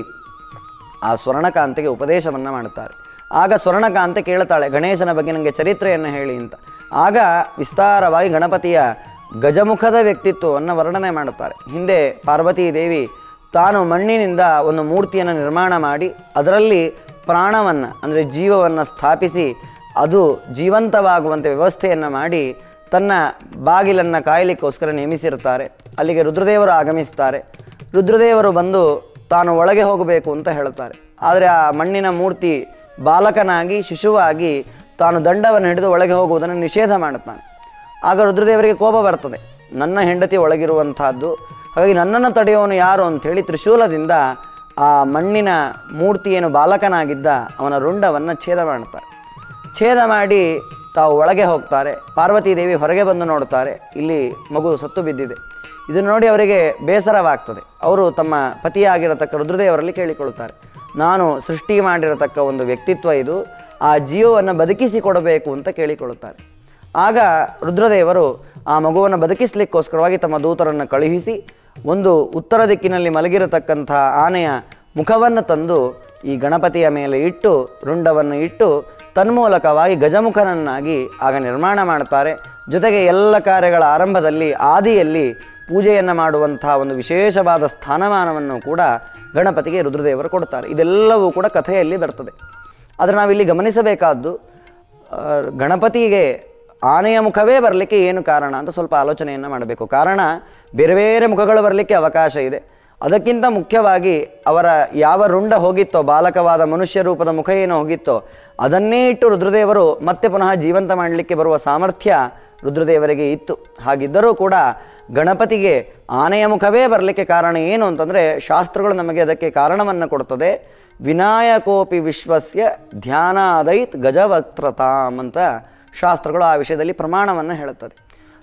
C: ಆ ಸ್ವರ್ಣಕಾಂತೆಗೆ ಉಪದೇಶವನ್ನು ಮಾಡುತ್ತಾರೆ ಆಗ ಸ್ವರ್ಣಕಾಂತೆ ಕೇಳುತ್ತಾಳೆ ಗಣೇಶನ ಬಗ್ಗೆ ನನಗೆ ಚರಿತ್ರೆಯನ್ನು ಹೇಳಿ ಅಂತ ಆಗ ವಿಸ್ತಾರವಾಗಿ ಗಣಪತಿಯ ಗಜಮುಖದ ವ್ಯಕ್ತಿತ್ವವನ್ನು ವರ್ಣನೆ ಮಾಡುತ್ತಾರೆ ಹಿಂದೆ ಪಾರ್ವತೀ ದೇವಿ ತಾನು ಮಣ್ಣಿನಿಂದ ಒಂದು ಮೂರ್ತಿಯನ್ನು ನಿರ್ಮಾಣ ಮಾಡಿ ಅದರಲ್ಲಿ ಪ್ರಾಣವನ್ನು ಅಂದರೆ ಜೀವವನ್ನು ಸ್ಥಾಪಿಸಿ ಅದು ಜೀವಂತವಾಗುವಂತೆ ವ್ಯವಸ್ಥೆಯನ್ನು ಮಾಡಿ ತನ್ನ ಬಾಗಿಲನ್ನು ಕಾಯಲಿಕ್ಕೋಸ್ಕರ ನೇಮಿಸಿರುತ್ತಾರೆ ಅಲ್ಲಿಗೆ ರುದ್ರದೇವರು ಆಗಮಿಸ್ತಾರೆ ರುದ್ರದೇವರು ಬಂದು ತಾನು ಒಳಗೆ ಹೋಗಬೇಕು ಅಂತ ಹೇಳುತ್ತಾರೆ ಆದರೆ ಆ ಮಣ್ಣಿನ ಮೂರ್ತಿ ಬಾಲಕನಾಗಿ ಶಿಶುವಾಗಿ ತಾನು ದಂಡವನ್ನು ಹಿಡಿದು ಒಳಗೆ ಹೋಗುವುದನ್ನು ನಿಷೇಧ ಮಾಡುತ್ತಾನೆ ಆಗ ರುದ್ರದೇವರಿಗೆ ಕೋಪ ಬರ್ತದೆ ನನ್ನ ಹೆಂಡತಿ ಒಳಗಿರುವಂತಹದ್ದು ಹಾಗಾಗಿ ನನ್ನನ್ನು ತಡೆಯೋನು ಯಾರು ಅಂಥೇಳಿ ತ್ರಿಶೂಲದಿಂದ ಆ ಮಣ್ಣಿನ ಮೂರ್ತಿ ಏನು ಬಾಲಕನಾಗಿದ್ದ ಅವನ ರುಂಡವನ್ನು ಛೇದ ಮಾಡುತ್ತಾರೆ ಛೇದ ಮಾಡಿ ತಾವು ಒಳಗೆ ಹೋಗ್ತಾರೆ ಪಾರ್ವತೀ ದೇವಿ ಹೊರಗೆ ಬಂದು ನೋಡುತ್ತಾರೆ ಇಲ್ಲಿ ಮಗು ಸತ್ತು ಬಿದ್ದಿದೆ ಇದನ್ನು ನೋಡಿ ಅವರಿಗೆ ಬೇಸರವಾಗ್ತದೆ ಅವರು ತಮ್ಮ ಪತಿಯಾಗಿರತಕ್ಕ ರುದ್ರದೇವರಲ್ಲಿ ಕೇಳಿಕೊಳ್ಳುತ್ತಾರೆ ನಾನು ಸೃಷ್ಟಿ ಮಾಡಿರತಕ್ಕ ಒಂದು ವ್ಯಕ್ತಿತ್ವ ಇದು ಆ ಜೀವವನ್ನು ಬದುಕಿಸಿಕೊಡಬೇಕು ಅಂತ ಕೇಳಿಕೊಳ್ಳುತ್ತಾರೆ ಆಗ ರುದ್ರದೇವರು ಆ ಮಗುವನ್ನು ಬದುಕಿಸಲಿಕ್ಕೋಸ್ಕರವಾಗಿ ತಮ್ಮ ದೂತರನ್ನು ಕಳುಹಿಸಿ ಒಂದು ಉತ್ತರ ದಿಕ್ಕಿನಲ್ಲಿ ಮಲಗಿರತಕ್ಕಂಥ ಆನೆಯ ಮುಖವನ್ನು ತಂದು ಈ ಗಣಪತಿಯ ಮೇಲೆ ಇಟ್ಟು ರುಂಡವನ್ನು ಇಟ್ಟು ತನ್ಮೂಲಕವಾಗಿ ಗಜಮುಖನನ್ನಾಗಿ ಆಗ ನಿರ್ಮಾಣ ಮಾಡ್ತಾರೆ ಜೊತೆಗೆ ಎಲ್ಲ ಕಾರ್ಯಗಳ ಆರಂಭದಲ್ಲಿ ಆದಿಯಲ್ಲಿ ಪೂಜೆಯನ್ನು ಮಾಡುವಂತಹ ಒಂದು ವಿಶೇಷವಾದ ಸ್ಥಾನಮಾನವನ್ನು ಕೂಡ ಗಣಪತಿಗೆ ರುದ್ರದೇವರು ಕೊಡ್ತಾರೆ ಇದೆಲ್ಲವೂ ಕೂಡ ಕಥೆಯಲ್ಲಿ ಬರ್ತದೆ ಆದರೆ ನಾವಿಲ್ಲಿ ಗಮನಿಸಬೇಕಾದ್ದು ಆ, ಗಣಪತಿಗೆ ಆನೆಯ ಮುಖವೇ ಬರಲಿಕ್ಕೆ ಏನು ಕಾರಣ ಅಂತ ಸ್ವಲ್ಪ ಆಲೋಚನೆಯನ್ನು ಮಾಡಬೇಕು ಕಾರಣ ಬೇರೆ ಬೇರೆ ಮುಖಗಳು ಬರಲಿಕ್ಕೆ ಅವಕಾಶ ಇದೆ ಅದಕ್ಕಿಂತ ಮುಖ್ಯವಾಗಿ ಅವರ ಯಾವ ರುಂಡ ಹೋಗಿತ್ತೋ ಬಾಲಕವಾದ ಮನುಷ್ಯ ರೂಪದ ಮುಖ ಏನು ಹೋಗಿತ್ತೋ ಅದನ್ನೇ ಇಟ್ಟು ರುದ್ರದೇವರು ಮತ್ತೆ ಪುನಃ ಜೀವಂತ ಮಾಡಲಿಕ್ಕೆ ಬರುವ ಸಾಮರ್ಥ್ಯ ರುದ್ರದೇವರಿಗೆ ಇತ್ತು ಹಾಗಿದ್ದರೂ ಕೂಡ ಗಣಪತಿಗೆ ಆನೆಯ ಮುಖವೇ ಬರಲಿಕ್ಕೆ ಕಾರಣ ಏನು ಅಂತಂದರೆ ಶಾಸ್ತ್ರಗಳು ನಮಗೆ ಅದಕ್ಕೆ ಕಾರಣವನ್ನು ಕೊಡ್ತದೆ ವಿನಾಯಕೋಪಿ ವಿಶ್ವಸ್ಯ ಧ್ಯಾನಾದೈತ್ ಗಜವಕ್ತ್ರತಾಮ್ ಅಂತ ಶಾಸ್ತ್ರಗಳು ಆ ವಿಷಯದಲ್ಲಿ ಪ್ರಮಾಣವನ್ನು ಹೇಳುತ್ತದೆ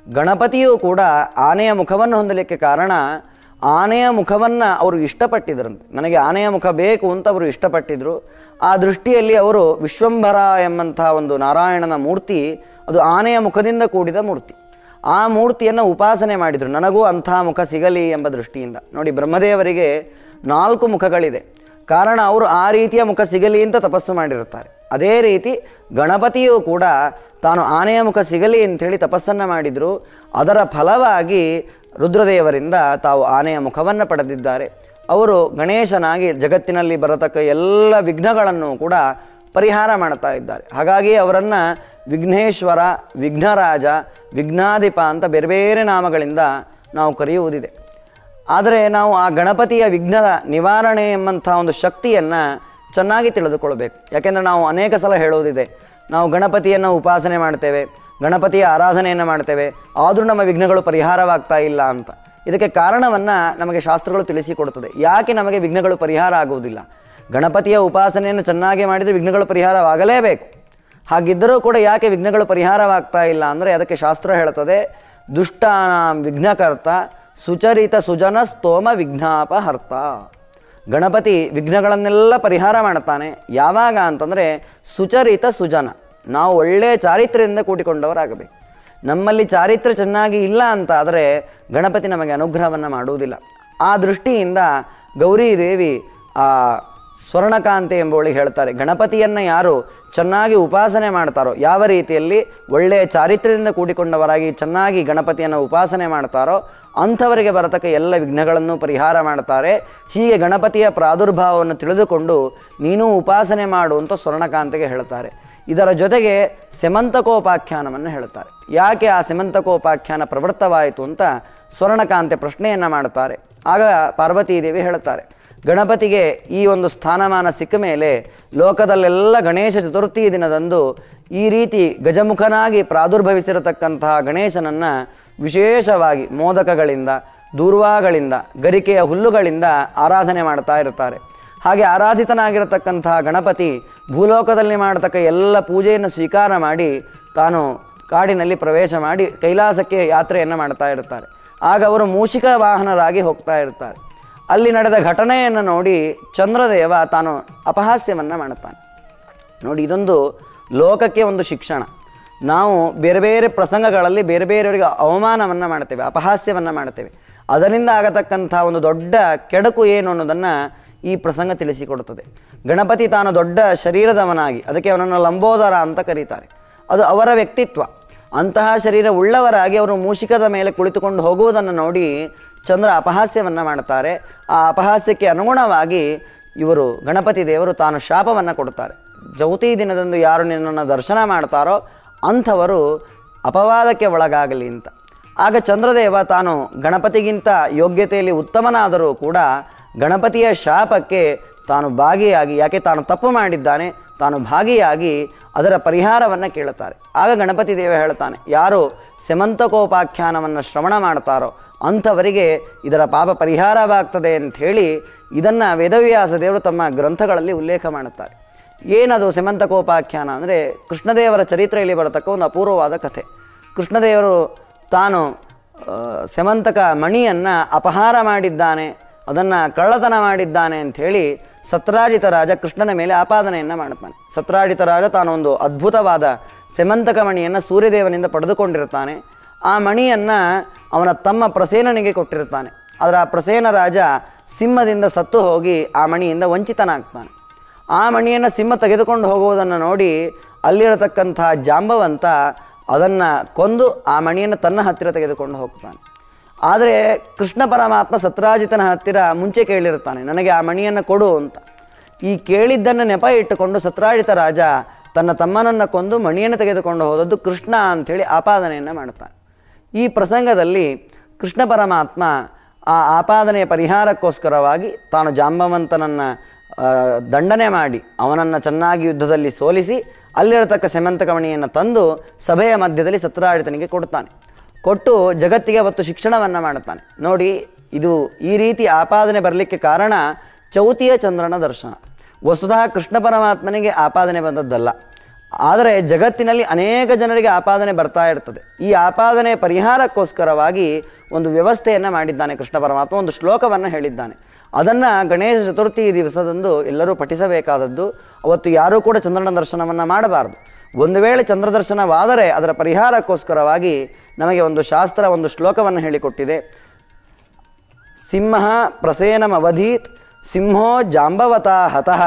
C: ಗಣಪತಿಯೂ ಕೂಡ ಆನೆಯ ಮುಖವನ್ನು ಹೊಂದಲಿಕ್ಕೆ ಕಾರಣ ಆನೆಯ ಮುಖವನ್ನು ಅವರು ಇಷ್ಟಪಟ್ಟಿದ್ರಂತೆ ನನಗೆ ಆನೆಯ ಮುಖ ಬೇಕು ಅಂತ ಅವರು ಇಷ್ಟಪಟ್ಟಿದ್ರು ಆ ದೃಷ್ಟಿಯಲ್ಲಿ ಅವರು ವಿಶ್ವಂಭರ ಎಂಬಂತಹ ಒಂದು ನಾರಾಯಣನ ಮೂರ್ತಿ ಅದು ಆನೆಯ ಮುಖದಿಂದ ಕೂಡಿದ ಮೂರ್ತಿ ಆ ಮೂರ್ತಿಯನ್ನು ಉಪಾಸನೆ ಮಾಡಿದರು ನನಗೂ ಅಂತಹ ಮುಖ ಸಿಗಲಿ ಎಂಬ ದೃಷ್ಟಿಯಿಂದ ನೋಡಿ ಬ್ರಹ್ಮದೇವರಿಗೆ ನಾಲ್ಕು ಮುಖಗಳಿದೆ ಕಾರಣ ಅವರು ಆ ರೀತಿಯ ಮುಖ ಸಿಗಲಿ ಅಂತ ತಪಸ್ಸು ಮಾಡಿರುತ್ತಾರೆ ಅದೇ ರೀತಿ ಗಣಪತಿಯೂ ಕೂಡ ತಾನು ಆನೆಯ ಮುಖ ಸಿಗಲಿ ಅಂಥೇಳಿ ತಪಸ್ಸನ್ನು ಮಾಡಿದರು ಅದರ ಫಲವಾಗಿ ರುದ್ರದೇವರಿಂದ ತಾವು ಆನೆಯ ಮುಖವನ್ನು ಪಡೆದಿದ್ದಾರೆ ಅವರು ಗಣೇಶನಾಗಿ ಜಗತ್ತಿನಲ್ಲಿ ಬರತಕ್ಕ ಎಲ್ಲ ವಿಘ್ನಗಳನ್ನು ಕೂಡ ಪರಿಹಾರ ಮಾಡ್ತಾ ಇದ್ದಾರೆ ಹಾಗಾಗಿ ಅವರನ್ನು ವಿಘ್ನೇಶ್ವರ ವಿಘ್ನರಾಜ ವಿಘ್ನಾಧಿಪ ಅಂತ ಬೇರೆ ಬೇರೆ ನಾಮಗಳಿಂದ ನಾವು ಕರೆಯುವುದಿದೆ ಆದರೆ ನಾವು ಆ ಗಣಪತಿಯ ವಿಘ್ನದ ನಿವಾರಣೆ ಎಂಬಂಥ ಒಂದು ಶಕ್ತಿಯನ್ನು ಚೆನ್ನಾಗಿ ತಿಳಿದುಕೊಳ್ಬೇಕು ಯಾಕೆಂದರೆ ನಾವು ಅನೇಕ ಸಲ ಹೇಳುವುದಿದೆ ನಾವು ಗಣಪತಿಯನ್ನು ಉಪಾಸನೆ ಮಾಡ್ತೇವೆ ಗಣಪತಿಯ ಆರಾಧನೆಯನ್ನು ಮಾಡ್ತೇವೆ ಆದರೂ ನಮ್ಮ ವಿಘ್ನಗಳು ಪರಿಹಾರವಾಗ್ತಾ ಇಲ್ಲ ಅಂತ ಇದಕ್ಕೆ ಕಾರಣವನ್ನು ನಮಗೆ ಶಾಸ್ತ್ರಗಳು ತಿಳಿಸಿಕೊಡುತ್ತದೆ ಯಾಕೆ ನಮಗೆ ವಿಘ್ನಗಳು ಪರಿಹಾರ ಆಗುವುದಿಲ್ಲ ಗಣಪತಿಯ ಉಪಾಸನೆಯನ್ನು ಚೆನ್ನಾಗಿ ಮಾಡಿದರೆ ವಿಘ್ನಗಳು ಪರಿಹಾರವಾಗಲೇಬೇಕು ಹಾಗಿದ್ದರೂ ಕೂಡ ಯಾಕೆ ವಿಘ್ನಗಳು ಪರಿಹಾರವಾಗ್ತಾ ಇಲ್ಲ ಅಂದರೆ ಅದಕ್ಕೆ ಶಾಸ್ತ್ರ ಹೇಳುತ್ತದೆ ದುಷ್ಟಾನಾಂ ವಿಘ್ನಕರ್ತ ಸುಚರಿತ ಸುಜನ ಸ್ತೋಮ ವಿಘ್ನಾಪಹರ್ತ ಗಣಪತಿ ವಿಘ್ನಗಳನ್ನೆಲ್ಲ ಪರಿಹಾರ ಮಾಡ್ತಾನೆ ಯಾವಾಗ ಅಂತಂದರೆ ಸುಚರಿತ ಸುಜನ ನಾವು ಒಳ್ಳೆಯ ಚಾರಿತ್ರ್ಯದಿಂದ ಕೂಡಿಕೊಂಡವರಾಗಬೇಕು ನಮ್ಮಲ್ಲಿ ಚಾರಿತ್ರ್ಯ ಚೆನ್ನಾಗಿ ಇಲ್ಲ ಅಂತ ಆದರೆ ಗಣಪತಿ ನಮಗೆ ಅನುಗ್ರಹವನ್ನು ಮಾಡುವುದಿಲ್ಲ ಆ ದೃಷ್ಟಿಯಿಂದ ಗೌರಿ ದೇವಿ ಆ ಸ್ವರ್ಣಕಾಂತಿ ಎಂಬುವಳಿಗೆ ಹೇಳ್ತಾರೆ ಗಣಪತಿಯನ್ನು ಯಾರು ಚೆನ್ನಾಗಿ ಉಪಾಸನೆ ಮಾಡ್ತಾರೋ ಯಾವ ರೀತಿಯಲ್ಲಿ ಒಳ್ಳೆಯ ಚಾರಿತ್ರ್ಯದಿಂದ ಕೂಡಿಕೊಂಡವರಾಗಿ ಚೆನ್ನಾಗಿ ಗಣಪತಿಯನ್ನು ಉಪಾಸನೆ ಮಾಡ್ತಾರೋ ಅಂಥವರಿಗೆ ಬರತಕ್ಕ ಎಲ್ಲ ವಿಘ್ನಗಳನ್ನು ಪರಿಹಾರ ಮಾಡ್ತಾರೆ ಹೀಗೆ ಗಣಪತಿಯ ಪ್ರಾದುರ್ಭಾವವನ್ನು ತಿಳಿದುಕೊಂಡು ನೀನು ಉಪಾಸನೆ ಮಾಡು ಅಂತ ಸ್ವರ್ಣಕಾಂತಿಗೆ ಹೇಳ್ತಾರೆ ಇದರ ಜೊತೆಗೆ ಸೆಮಂತಕೋಪಾಖ್ಯಾನವನ್ನು ಹೇಳ್ತಾರೆ ಯಾಕೆ ಆ ಸೆಮಂತಕೋಪಾಖ್ಯಾನ ಪ್ರವೃತ್ತವಾಯಿತು ಅಂತ ಸ್ವರ್ಣಕಾಂತೆ ಪ್ರಶ್ನೆಯನ್ನು ಮಾಡ್ತಾರೆ ಆಗ ಪಾರ್ವತೀದೇವಿ ಹೇಳ್ತಾರೆ ಗಣಪತಿಗೆ ಈ ಒಂದು ಸ್ಥಾನಮಾನ ಸಿಕ್ಕ ಮೇಲೆ ಲೋಕದಲ್ಲೆಲ್ಲ ಗಣೇಶ ಚತುರ್ಥಿ ದಿನದಂದು ಈ ರೀತಿ ಗಜಮುಖನಾಗಿ ಪ್ರಾದುರ್ಭವಿಸಿರತಕ್ಕಂತಹ ಗಣೇಶನನ್ನು ವಿಶೇಷವಾಗಿ ಮೋದಕಗಳಿಂದ ದೂರ್ವಾಗಳಿಂದ ಗರಿಕೆಯ ಹುಲ್ಲುಗಳಿಂದ ಆರಾಧನೆ ಮಾಡ್ತಾ ಇರ್ತಾರೆ ಹಾಗೆ ಆರಾಧಿತನಾಗಿರತಕ್ಕಂತಹ ಗಣಪತಿ ಭೂಲೋಕದಲ್ಲಿ ಮಾಡತಕ್ಕ ಎಲ್ಲ ಪೂಜೆಯನ್ನು ಸ್ವೀಕಾರ ಮಾಡಿ ತಾನು ಕಾಡಿನಲ್ಲಿ ಪ್ರವೇಶ ಮಾಡಿ ಕೈಲಾಸಕ್ಕೆ ಯಾತ್ರೆಯನ್ನು ಮಾಡ್ತಾ ಇರ್ತಾರೆ ಆಗ ಅವರು ಮೂಷಿಕ ವಾಹನರಾಗಿ ಹೋಗ್ತಾ ಇರ್ತಾರೆ ಅಲ್ಲಿ ನಡೆದ ಘಟನೆಯನ್ನು ನೋಡಿ ಚಂದ್ರದೇವ ತಾನು ಅಪಹಾಸ್ಯವನ್ನು ಮಾಡುತ್ತಾನೆ ನೋಡಿ ಇದೊಂದು ಲೋಕಕ್ಕೆ ಒಂದು ಶಿಕ್ಷಣ ನಾವು ಬೇರೆ ಬೇರೆ ಪ್ರಸಂಗಗಳಲ್ಲಿ ಬೇರೆ ಬೇರೆಯವರಿಗೆ ಅವಮಾನವನ್ನು ಮಾಡ್ತೇವೆ ಅಪಹಾಸ್ಯವನ್ನು ಮಾಡ್ತೇವೆ ಅದರಿಂದ ಆಗತಕ್ಕಂಥ ಒಂದು ದೊಡ್ಡ ಕೆಡಕು ಏನು ಅನ್ನೋದನ್ನು ಈ ಪ್ರಸಂಗ ತಿಳಿಸಿಕೊಡುತ್ತದೆ ಗಣಪತಿ ತಾನು ದೊಡ್ಡ ಶರೀರದವನಾಗಿ ಅದಕ್ಕೆ ಅವನನ್ನು ಲಂಬೋದರ ಅಂತ ಕರೀತಾರೆ ಅದು ಅವರ ವ್ಯಕ್ತಿತ್ವ ಅಂತಹ ಶರೀರ ಉಳ್ಳವರಾಗಿ ಅವರು ಮೂಷಿಕದ ಮೇಲೆ ಕುಳಿತುಕೊಂಡು ಹೋಗುವುದನ್ನು ನೋಡಿ ಚಂದ್ರ ಅಪಹಾಸ್ಯವನ್ನು ಮಾಡ್ತಾರೆ ಆ ಅಪಹಾಸ್ಯಕ್ಕೆ ಅನುಗುಣವಾಗಿ ಇವರು ಗಣಪತಿ ದೇವರು ತಾನು ಶಾಪವನ್ನು ಕೊಡುತ್ತಾರೆ ಚೌತಿ ದಿನದಂದು ಯಾರು ನಿನ್ನನ್ನು ದರ್ಶನ ಮಾಡ್ತಾರೋ ಅಂಥವರು ಅಪವಾದಕ್ಕೆ ಒಳಗಾಗಲಿ ಅಂತ ಆಗ ಚಂದ್ರದೇವ ತಾನು ಗಣಪತಿಗಿಂತ ಯೋಗ್ಯತೆಯಲ್ಲಿ ಉತ್ತಮನಾದರೂ ಕೂಡ ಗಣಪತಿಯ ಶಾಪಕ್ಕೆ ತಾನು ಭಾಗಿಯಾಗಿ ಯಾಕೆ ತಾನು ತಪ್ಪು ಮಾಡಿದ್ದಾನೆ ತಾನು ಭಾಗಿಯಾಗಿ ಅದರ ಪರಿಹಾರವನ್ನು ಕೇಳುತ್ತಾರೆ ಆಗ ಗಣಪತಿ ದೇವ ಹೇಳ್ತಾನೆ ಯಾರು ಸೆಮಂತಕೋಪಾಖ್ಯಾನವನ್ನು ಶ್ರವಣ ಮಾಡ್ತಾರೋ ಅಂಥವರಿಗೆ ಇದರ ಪಾಪ ಪರಿಹಾರವಾಗ್ತದೆ ಅಂಥೇಳಿ ಇದನ್ನು ವೇದವ್ಯಾಸ ದೇವರು ತಮ್ಮ ಗ್ರಂಥಗಳಲ್ಲಿ ಉಲ್ಲೇಖ ಮಾಡುತ್ತಾರೆ ಏನದು ಸೆಮಂತಕೋಪಾಖ್ಯಾನ ಅಂದರೆ ಕೃಷ್ಣದೇವರ ಚರಿತ್ರೆಯಲ್ಲಿ ಬರತಕ್ಕ ಒಂದು ಅಪೂರ್ವವಾದ ಕಥೆ ಕೃಷ್ಣದೇವರು ತಾನು ಆ, ಸೆಮಂತಕ ಮಣಿಯನ್ನು ಅಪಹಾರ ಮಾಡಿದ್ದಾನೆ ಅದನ್ನು ಕಳ್ಳತನ ಮಾಡಿದ್ದಾನೆ ಅಂಥೇಳಿ ಸತ್ರಾಜಿತ ರಾಜ ಕೃಷ್ಣನ ಮೇಲೆ ಆಪಾದನೆಯನ್ನು ಮಾಡುತ್ತಾನೆ ಸತ್ರಾಜಿತ ರಾಜ ತಾನೊಂದು ಅದ್ಭುತವಾದ ಸೆಮಂತಕ ಮಣಿಯನ್ನು ಸೂರ್ಯದೇವನಿಂದ ಪಡೆದುಕೊಂಡಿರ್ತಾನೆ ಆ ಮಣಿಯನ್ನು ಅವನ ತಮ್ಮ ಪ್ರಸೇನನಿಗೆ ಕೊಟ್ಟಿರ್ತಾನೆ ಆದರೆ ಆ ಪ್ರಸೇನ ರಾಜ ಸಿಂಹದಿಂದ ಸತ್ತು ಹೋಗಿ ಆ ಮಣಿಯಿಂದ ವಂಚಿತನಾಗ್ತಾನೆ ಆ ಮಣಿಯನ್ನು ಸಿಂಹ ತೆಗೆದುಕೊಂಡು ಹೋಗುವುದನ್ನು ನೋಡಿ ಅಲ್ಲಿರತಕ್ಕಂತಹ ಜಾಂಬವಂತ ಅದನ್ನು ಕೊಂದು ಆ ಮಣಿಯನ್ನು ತನ್ನ ಹತ್ತಿರ ತೆಗೆದುಕೊಂಡು ಹೋಗ್ತಾನೆ ಆದರೆ ಕೃಷ್ಣ ಪರಮಾತ್ಮ ಸತ್ರಾಜಿತನ ಹತ್ತಿರ ಮುಂಚೆ ಕೇಳಿರ್ತಾನೆ ನನಗೆ ಆ ಮಣಿಯನ್ನು ಕೊಡು ಅಂತ ಈ ಕೇಳಿದ್ದನ್ನು ನೆಪ ಇಟ್ಟುಕೊಂಡು ಸತ್ರಾಜಿತ ರಾಜ ತನ್ನ ತಮ್ಮನನ್ನು ಕೊಂದು ಮಣಿಯನ್ನು ತೆಗೆದುಕೊಂಡು ಹೋದದ್ದು ಕೃಷ್ಣ ಅಂಥೇಳಿ ಆಪಾದನೆಯನ್ನು ಮಾಡ್ತಾನೆ ಈ ಪ್ರಸಂಗದಲ್ಲಿ ಕೃಷ್ಣ ಪರಮಾತ್ಮ ಆ ಆಪಾದನೆಯ ಪರಿಹಾರಕ್ಕೋಸ್ಕರವಾಗಿ ತಾನು ಜಾಂಬವಂತನನ್ನು ಆ, ದಂಡನೆ ಮಾಡಿ ಅವನನ್ನು ಚೆನ್ನಾಗಿ ಯುದ್ಧದಲ್ಲಿ ಸೋಲಿಸಿ ಅಲ್ಲಿರತಕ್ಕ ಸೆಮಂತಕಮಣಿಯನ್ನು ತಂದು ಸಭೆಯ ಮಧ್ಯದಲ್ಲಿ ಸತ್ರಾಜಿತನಿಗೆ ಕೊಡ್ತಾನೆ ಕೊಟ್ಟು ಜಗತ್ತಿಗೆ ಅವತ್ತು ಶಿಕ್ಷಣವನ್ನು ಮಾಡುತ್ತಾನೆ ನೋಡಿ ಇದು ಈ ರೀತಿ ಆಪಾದನೆ ಬರಲಿಕ್ಕೆ ಕಾರಣ ಚೌತಿಯ ಚಂದ್ರನ ದರ್ಶನ ವಸ್ತುತಃ ಕೃಷ್ಣ ಪರಮಾತ್ಮನಿಗೆ ಆಪಾದನೆ ಬಂದದ್ದಲ್ಲ ಆದರೆ ಜಗತ್ತಿನಲ್ಲಿ ಅನೇಕ ಜನರಿಗೆ ಆಪಾದನೆ ಬರ್ತಾ ಇರ್ತದೆ ಈ ಆಪಾದನೆ ಪರಿಹಾರಕ್ಕೋಸ್ಕರವಾಗಿ ಒಂದು ವ್ಯವಸ್ಥೆಯನ್ನು ಮಾಡಿದ್ದಾನೆ ಕೃಷ್ಣ ಪರಮಾತ್ಮ ಒಂದು ಶ್ಲೋಕವನ್ನು ಹೇಳಿದ್ದಾನೆ ಅದನ್ನು ಗಣೇಶ ಚತುರ್ಥಿ ದಿವಸದಂದು ಎಲ್ಲರೂ ಪಠಿಸಬೇಕಾದದ್ದು ಅವತ್ತು ಯಾರೂ ಕೂಡ ಚಂದ್ರನ ದರ್ಶನವನ್ನು ಮಾಡಬಾರದು ಒಂದು ವೇಳೆ ಚಂದ್ರ ದರ್ಶನವಾದರೆ ಅದರ ಪರಿಹಾರಕ್ಕೋಸ್ಕರವಾಗಿ ನಮಗೆ ಒಂದು ಶಾಸ್ತ್ರ ಒಂದು ಶ್ಲೋಕವನ್ನು ಹೇಳಿಕೊಟ್ಟಿದೆ ಸಿಂಹ ಪ್ರಸೇನಮವಧೀತ್ ಸಿಂಹೋ ಜಾಂಬವತ ಹತಃ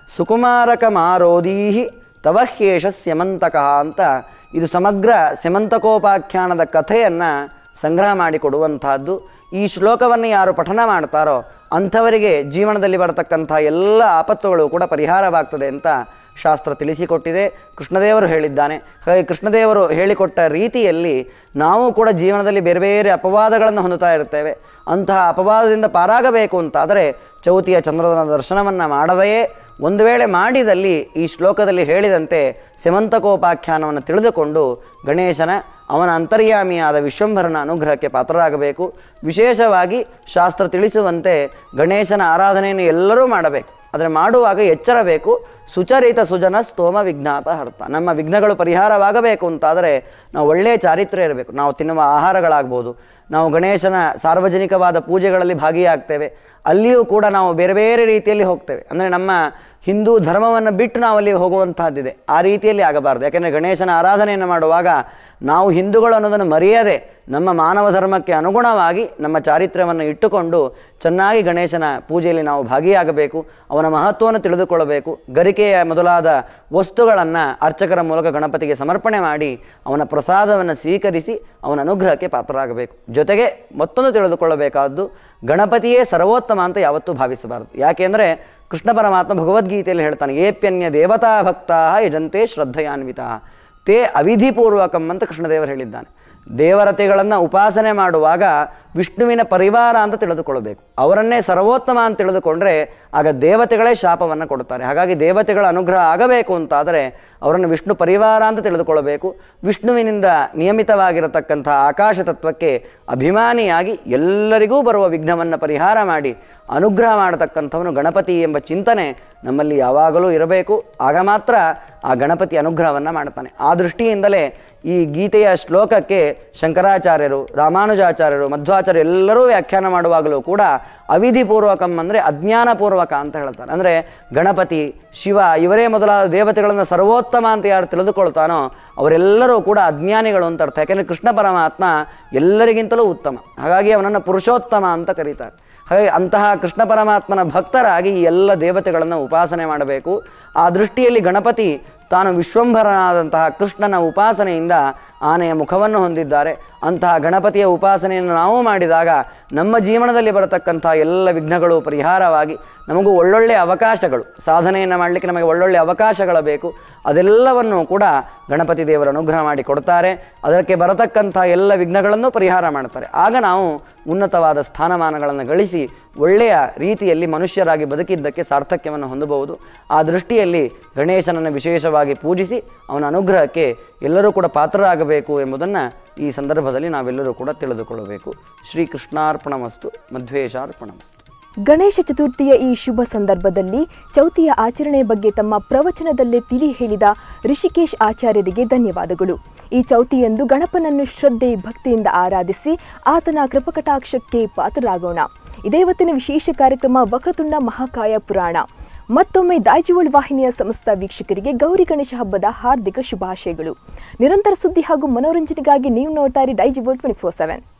C: ಸುಕುಮಾರಕಮಾರೋದೀಹಿ ತವ ಹ್ಯೇಷ ಸ್ಯಮಂತಕಃ ಅಂತ ಇದು ಸಮಗ್ರ ಸ್ಯಮಂತಕೋಪಾಖ್ಯಾನದ ಕಥೆಯನ್ನು ಸಂಗ್ರಹ ಮಾಡಿಕೊಡುವಂತಹದ್ದು ಈ ಶ್ಲೋಕವನ್ನು ಯಾರು ಪಠನ ಮಾಡ್ತಾರೋ ಅಂಥವರಿಗೆ ಜೀವನದಲ್ಲಿ ಬರತಕ್ಕಂಥ ಎಲ್ಲ ಆಪತ್ತುಗಳು ಕೂಡ ಪರಿಹಾರವಾಗ್ತದೆ ಅಂತ ಶಾಸ್ತ್ರ ತಿಳಿಸಿಕೊಟ್ಟಿದೆ ಕೃಷ್ಣದೇವರು ಹೇಳಿದ್ದಾನೆ ಹಾಗಾಗಿ ಕೃಷ್ಣದೇವರು ಹೇಳಿಕೊಟ್ಟ ರೀತಿಯಲ್ಲಿ ನಾವು ಕೂಡ ಜೀವನದಲ್ಲಿ ಬೇರೆ ಬೇರೆ ಅಪವಾದಗಳನ್ನು ಹೊಂದುತ್ತಾ ಇರ್ತೇವೆ ಅಂತಹ ಅಪವಾದದಿಂದ ಪಾರಾಗಬೇಕು ಅಂತಾದರೆ ಚೌತಿಯ ಚಂದ್ರನ ದರ್ಶನವನ್ನು ಮಾಡದೆಯೇ ಒಂದು ವೇಳೆ ಮಾಡಿದಲ್ಲಿ ಈ ಶ್ಲೋಕದಲ್ಲಿ ಹೇಳಿದಂತೆ ಸೆಮಂತಕೋಪಾಖ್ಯಾನವನ್ನು ತಿಳಿದುಕೊಂಡು ಗಣೇಶನ ಅವನ ಅಂತರ್ಯಾಮಿಯಾದ ವಿಶ್ವಂಭರನ ಅನುಗ್ರಹಕ್ಕೆ ಪಾತ್ರರಾಗಬೇಕು ವಿಶೇಷವಾಗಿ ಶಾಸ್ತ್ರ ತಿಳಿಸುವಂತೆ ಗಣೇಶನ ಆರಾಧನೆಯನ್ನು ಎಲ್ಲರೂ ಮಾಡಬೇಕು ಆದರೆ ಮಾಡುವಾಗ ಎಚ್ಚರ ಬೇಕು ಸುಚರಿತ ಸುಜನ ಸ್ತೋಮ ವಿಜ್ಞಾಪ ಹರ್ತ ನಮ್ಮ ವಿಘ್ನಗಳು ಪರಿಹಾರವಾಗಬೇಕು ಅಂತಾದರೆ ನಾವು ಒಳ್ಳೆಯ ಚಾರಿತ್ರ್ಯ ಇರಬೇಕು ನಾವು ತಿನ್ನುವ ಆಹಾರಗಳಾಗ್ಬೋದು ನಾವು ಗಣೇಶನ ಸಾರ್ವಜನಿಕವಾದ ಪೂಜೆಗಳಲ್ಲಿ ಭಾಗಿಯಾಗ್ತೇವೆ ಅಲ್ಲಿಯೂ ಕೂಡ ನಾವು ಬೇರೆ ಬೇರೆ ರೀತಿಯಲ್ಲಿ ಹೋಗ್ತೇವೆ ಅಂದರೆ ನಮ್ಮ ಹಿಂದೂ ಧರ್ಮವನ್ನು ಬಿಟ್ಟು ನಾವು ಅಲ್ಲಿ ಹೋಗುವಂತಹದ್ದಿದೆ ಆ ರೀತಿಯಲ್ಲಿ ಆಗಬಾರ್ದು ಯಾಕೆಂದರೆ ಗಣೇಶನ ಆರಾಧನೆಯನ್ನು ಮಾಡುವಾಗ ನಾವು ಹಿಂದೂಗಳು ಅನ್ನೋದನ್ನು ಮರೆಯದೆ ನಮ್ಮ ಮಾನವ ಧರ್ಮಕ್ಕೆ ಅನುಗುಣವಾಗಿ ನಮ್ಮ ಚಾರಿತ್ರ್ಯವನ್ನು ಇಟ್ಟುಕೊಂಡು ಚೆನ್ನಾಗಿ ಗಣೇಶನ ಪೂಜೆಯಲ್ಲಿ ನಾವು ಭಾಗಿಯಾಗಬೇಕು ಅವನ ಮಹತ್ವವನ್ನು ತಿಳಿದುಕೊಳ್ಳಬೇಕು ಗರಿಕೆಯ ಮೊದಲಾದ ವಸ್ತುಗಳನ್ನು ಅರ್ಚಕರ ಮೂಲಕ ಗಣಪತಿಗೆ ಸಮರ್ಪಣೆ ಮಾಡಿ ಅವನ ಪ್ರಸಾದವನ್ನು ಸ್ವೀಕರಿಸಿ ಅವನ ಅನುಗ್ರಹಕ್ಕೆ ಪಾತ್ರರಾಗಬೇಕು ಜೊತೆಗೆ ಮತ್ತೊಂದು ತಿಳಿದುಕೊಳ್ಳಬೇಕಾದ್ದು ಗಣಪತಿಯೇ ಸರ್ವೋತ್ತಮ ಅಂತ ಯಾವತ್ತೂ ಭಾವಿಸಬಾರದು ಯಾಕೆಂದರೆ ಕೃಷ್ಣ ಪರಮಾತ್ಮ ಭಗವದ್ಗೀತೆಯಲ್ಲಿ ಹೇಳ್ತಾನೆ ಏಪ್ಯನ್ಯ ದೇವತಾ ಭಕ್ತಾ ಯಜಂತೆ ಶ್ರದ್ಧೆಯಾನ್ವಿತ ತೇ ಅವಿಧಿಪೂರ್ವಕಂ ಅಂತ ಕೃಷ್ಣದೇವರು ಹೇಳಿದ್ದಾನೆ ದೇವರತೆಗಳನ್ನು ಉಪಾಸನೆ ಮಾಡುವಾಗ ವಿಷ್ಣುವಿನ ಪರಿವಾರ ಅಂತ ತಿಳಿದುಕೊಳ್ಳಬೇಕು ಅವರನ್ನೇ ಸರ್ವೋತ್ತಮ ಅಂತ ತಿಳಿದುಕೊಂಡ್ರೆ ಆಗ ದೇವತೆಗಳೇ ಶಾಪವನ್ನು ಕೊಡುತ್ತಾರೆ ಹಾಗಾಗಿ ದೇವತೆಗಳ ಅನುಗ್ರಹ ಆಗಬೇಕು ಅಂತಾದರೆ ಅವರನ್ನು ವಿಷ್ಣು ಪರಿವಾರ ಅಂತ ತಿಳಿದುಕೊಳ್ಳಬೇಕು ವಿಷ್ಣುವಿನಿಂದ ನಿಯಮಿತವಾಗಿರತಕ್ಕಂಥ ಆಕಾಶ ತತ್ವಕ್ಕೆ ಅಭಿಮಾನಿಯಾಗಿ ಎಲ್ಲರಿಗೂ ಬರುವ ವಿಘ್ನವನ್ನು ಪರಿಹಾರ ಮಾಡಿ ಅನುಗ್ರಹ ಮಾಡತಕ್ಕಂಥವನು ಗಣಪತಿ ಎಂಬ ಚಿಂತನೆ ನಮ್ಮಲ್ಲಿ ಯಾವಾಗಲೂ ಇರಬೇಕು ಆಗ ಮಾತ್ರ ಆ ಗಣಪತಿ ಅನುಗ್ರಹವನ್ನು ಮಾಡ್ತಾನೆ ಆ ದೃಷ್ಟಿಯಿಂದಲೇ ಈ ಗೀತೆಯ ಶ್ಲೋಕಕ್ಕೆ ಶಂಕರಾಚಾರ್ಯರು ರಾಮಾನುಜಾಚಾರ್ಯರು ಮಧ್ವಾಚಾರ್ಯರು ಎಲ್ಲರೂ ವ್ಯಾಖ್ಯಾನ ಮಾಡುವಾಗಲೂ ಕೂಡ ಅವಿಧಿಪೂರ್ವಕಂ ಅಂದರೆ ಅಜ್ಞಾನಪೂರ್ವಕ ಅಂತ ಹೇಳ್ತಾರೆ ಅಂದರೆ ಗಣಪತಿ ಶಿವ ಇವರೇ ಮೊದಲಾದ ದೇವತೆಗಳನ್ನು ಸರ್ವೋತ್ತಮ ಅಂತ ಯಾರು ತಿಳಿದುಕೊಳ್ತಾನೋ ಅವರೆಲ್ಲರೂ ಕೂಡ ಅಜ್ಞಾನಿಗಳು ಅಂತ ಅರ್ಥ ಯಾಕೆಂದರೆ ಕೃಷ್ಣ ಪರಮಾತ್ಮ ಎಲ್ಲರಿಗಿಂತಲೂ ಉತ್ತಮ ಹಾಗಾಗಿ ಅವನನ್ನು ಪುರುಷೋತ್ತಮ ಅಂತ ಕರೀತಾರೆ ಹಾಗಾಗಿ ಅಂತಹ ಕೃಷ್ಣ ಪರಮಾತ್ಮನ ಭಕ್ತರಾಗಿ ಈ ಎಲ್ಲ ದೇವತೆಗಳನ್ನು ಉಪಾಸನೆ ಮಾಡಬೇಕು ಆ ದೃಷ್ಟಿಯಲ್ಲಿ ಗಣಪತಿ ತಾನು ವಿಶ್ವಂಭರನಾದಂತಹ ಕೃಷ್ಣನ ಉಪಾಸನೆಯಿಂದ ಆನೆಯ ಮುಖವನ್ನು ಹೊಂದಿದ್ದಾರೆ ಅಂತಹ ಗಣಪತಿಯ ಉಪಾಸನೆಯನ್ನು ನಾವು ಮಾಡಿದಾಗ ನಮ್ಮ ಜೀವನದಲ್ಲಿ ಬರತಕ್ಕಂಥ ಎಲ್ಲ ವಿಘ್ನಗಳು ಪರಿಹಾರವಾಗಿ ನಮಗೂ ಒಳ್ಳೊಳ್ಳೆಯ ಅವಕಾಶಗಳು ಸಾಧನೆಯನ್ನು ಮಾಡಲಿಕ್ಕೆ ನಮಗೆ ಒಳ್ಳೊಳ್ಳೆಯ ಅವಕಾಶಗಳು ಬೇಕು ಅದೆಲ್ಲವನ್ನು ಕೂಡ ಗಣಪತಿ ದೇವರು ಅನುಗ್ರಹ ಮಾಡಿ ಕೊಡ್ತಾರೆ ಅದಕ್ಕೆ ಬರತಕ್ಕಂಥ ಎಲ್ಲ ವಿಘ್ನಗಳನ್ನು ಪರಿಹಾರ ಮಾಡ್ತಾರೆ ಆಗ ನಾವು ಉನ್ನತವಾದ ಸ್ಥಾನಮಾನಗಳನ್ನು ಗಳಿಸಿ ಒಳ್ಳೆಯ ರೀತಿಯಲ್ಲಿ ಮನುಷ್ಯರಾಗಿ ಬದುಕಿದ್ದಕ್ಕೆ ಸಾರ್ಥಕ್ಯವನ್ನು ಹೊಂದಬಹುದು ಆ ದೃಷ್ಟಿಯಲ್ಲಿ ಗಣೇಶನನ್ನು ವಿಶೇಷವಾಗಿ ಪೂಜಿಸಿ ಅವನ ಅನುಗ್ರಹಕ್ಕೆ ಎಲ್ಲರೂ ಕೂಡ ಪಾತ್ರರಾಗಬೇಕು ಎಂಬುದನ್ನು ಈ ಸಂದರ್ಭದಲ್ಲಿ ನಾವೆಲ್ಲರೂ ಕೂಡ ತಿಳಿದುಕೊಳ್ಳಬೇಕು ಶ್ರೀಕೃಷ್ಣಾರ್ಪಣಮಸ್ತು ಮಧ್ವೇಶಾರ್ಪಣಮಸ್ತು
A: ಗಣೇಶ ಚತುರ್ಥಿಯ ಈ ಶುಭ ಸಂದರ್ಭದಲ್ಲಿ ಚೌತಿಯ ಆಚರಣೆ ಬಗ್ಗೆ ತಮ್ಮ ಪ್ರವಚನದಲ್ಲೇ ತಿಳಿ ಹೇಳಿದ ಋಷಿಕೇಶ್ ಆಚಾರ್ಯರಿಗೆ ಧನ್ಯವಾದಗಳು ಈ ಚೌತಿಯಂದು ಗಣಪನನ್ನು ಶ್ರದ್ಧೆ ಭಕ್ತಿಯಿಂದ ಆರಾಧಿಸಿ ಆತನ ಕೃಪಕಟಾಕ್ಷಕ್ಕೆ ಪಾತ್ರರಾಗೋಣ ಇದೇ ಇವತ್ತಿನ ವಿಶೇಷ ಕಾರ್ಯಕ್ರಮ ವಕ್ರತುಂಡ ಮಹಾಕಾಯ ಪುರಾಣ ಮತ್ತೊಮ್ಮೆ ದಾಯ್ಜಿವಳ್ ವಾಹಿನಿಯ ಸಮಸ್ತ ವೀಕ್ಷಕರಿಗೆ ಗೌರಿ ಗಣೇಶ ಹಬ್ಬದ ಹಾರ್ದಿಕ ಶುಭಾಶಯಗಳು ನಿರಂತರ ಸುದ್ದಿ ಹಾಗೂ ಮನೋರಂಜನೆಗಾಗಿ ನೀವು ನೋಡ್ತಾ ಇರಿ ಡೈಜಿವಳ್ ಟ್ವೆಂಟಿ ಫೋರ್ ಸೆವೆನ್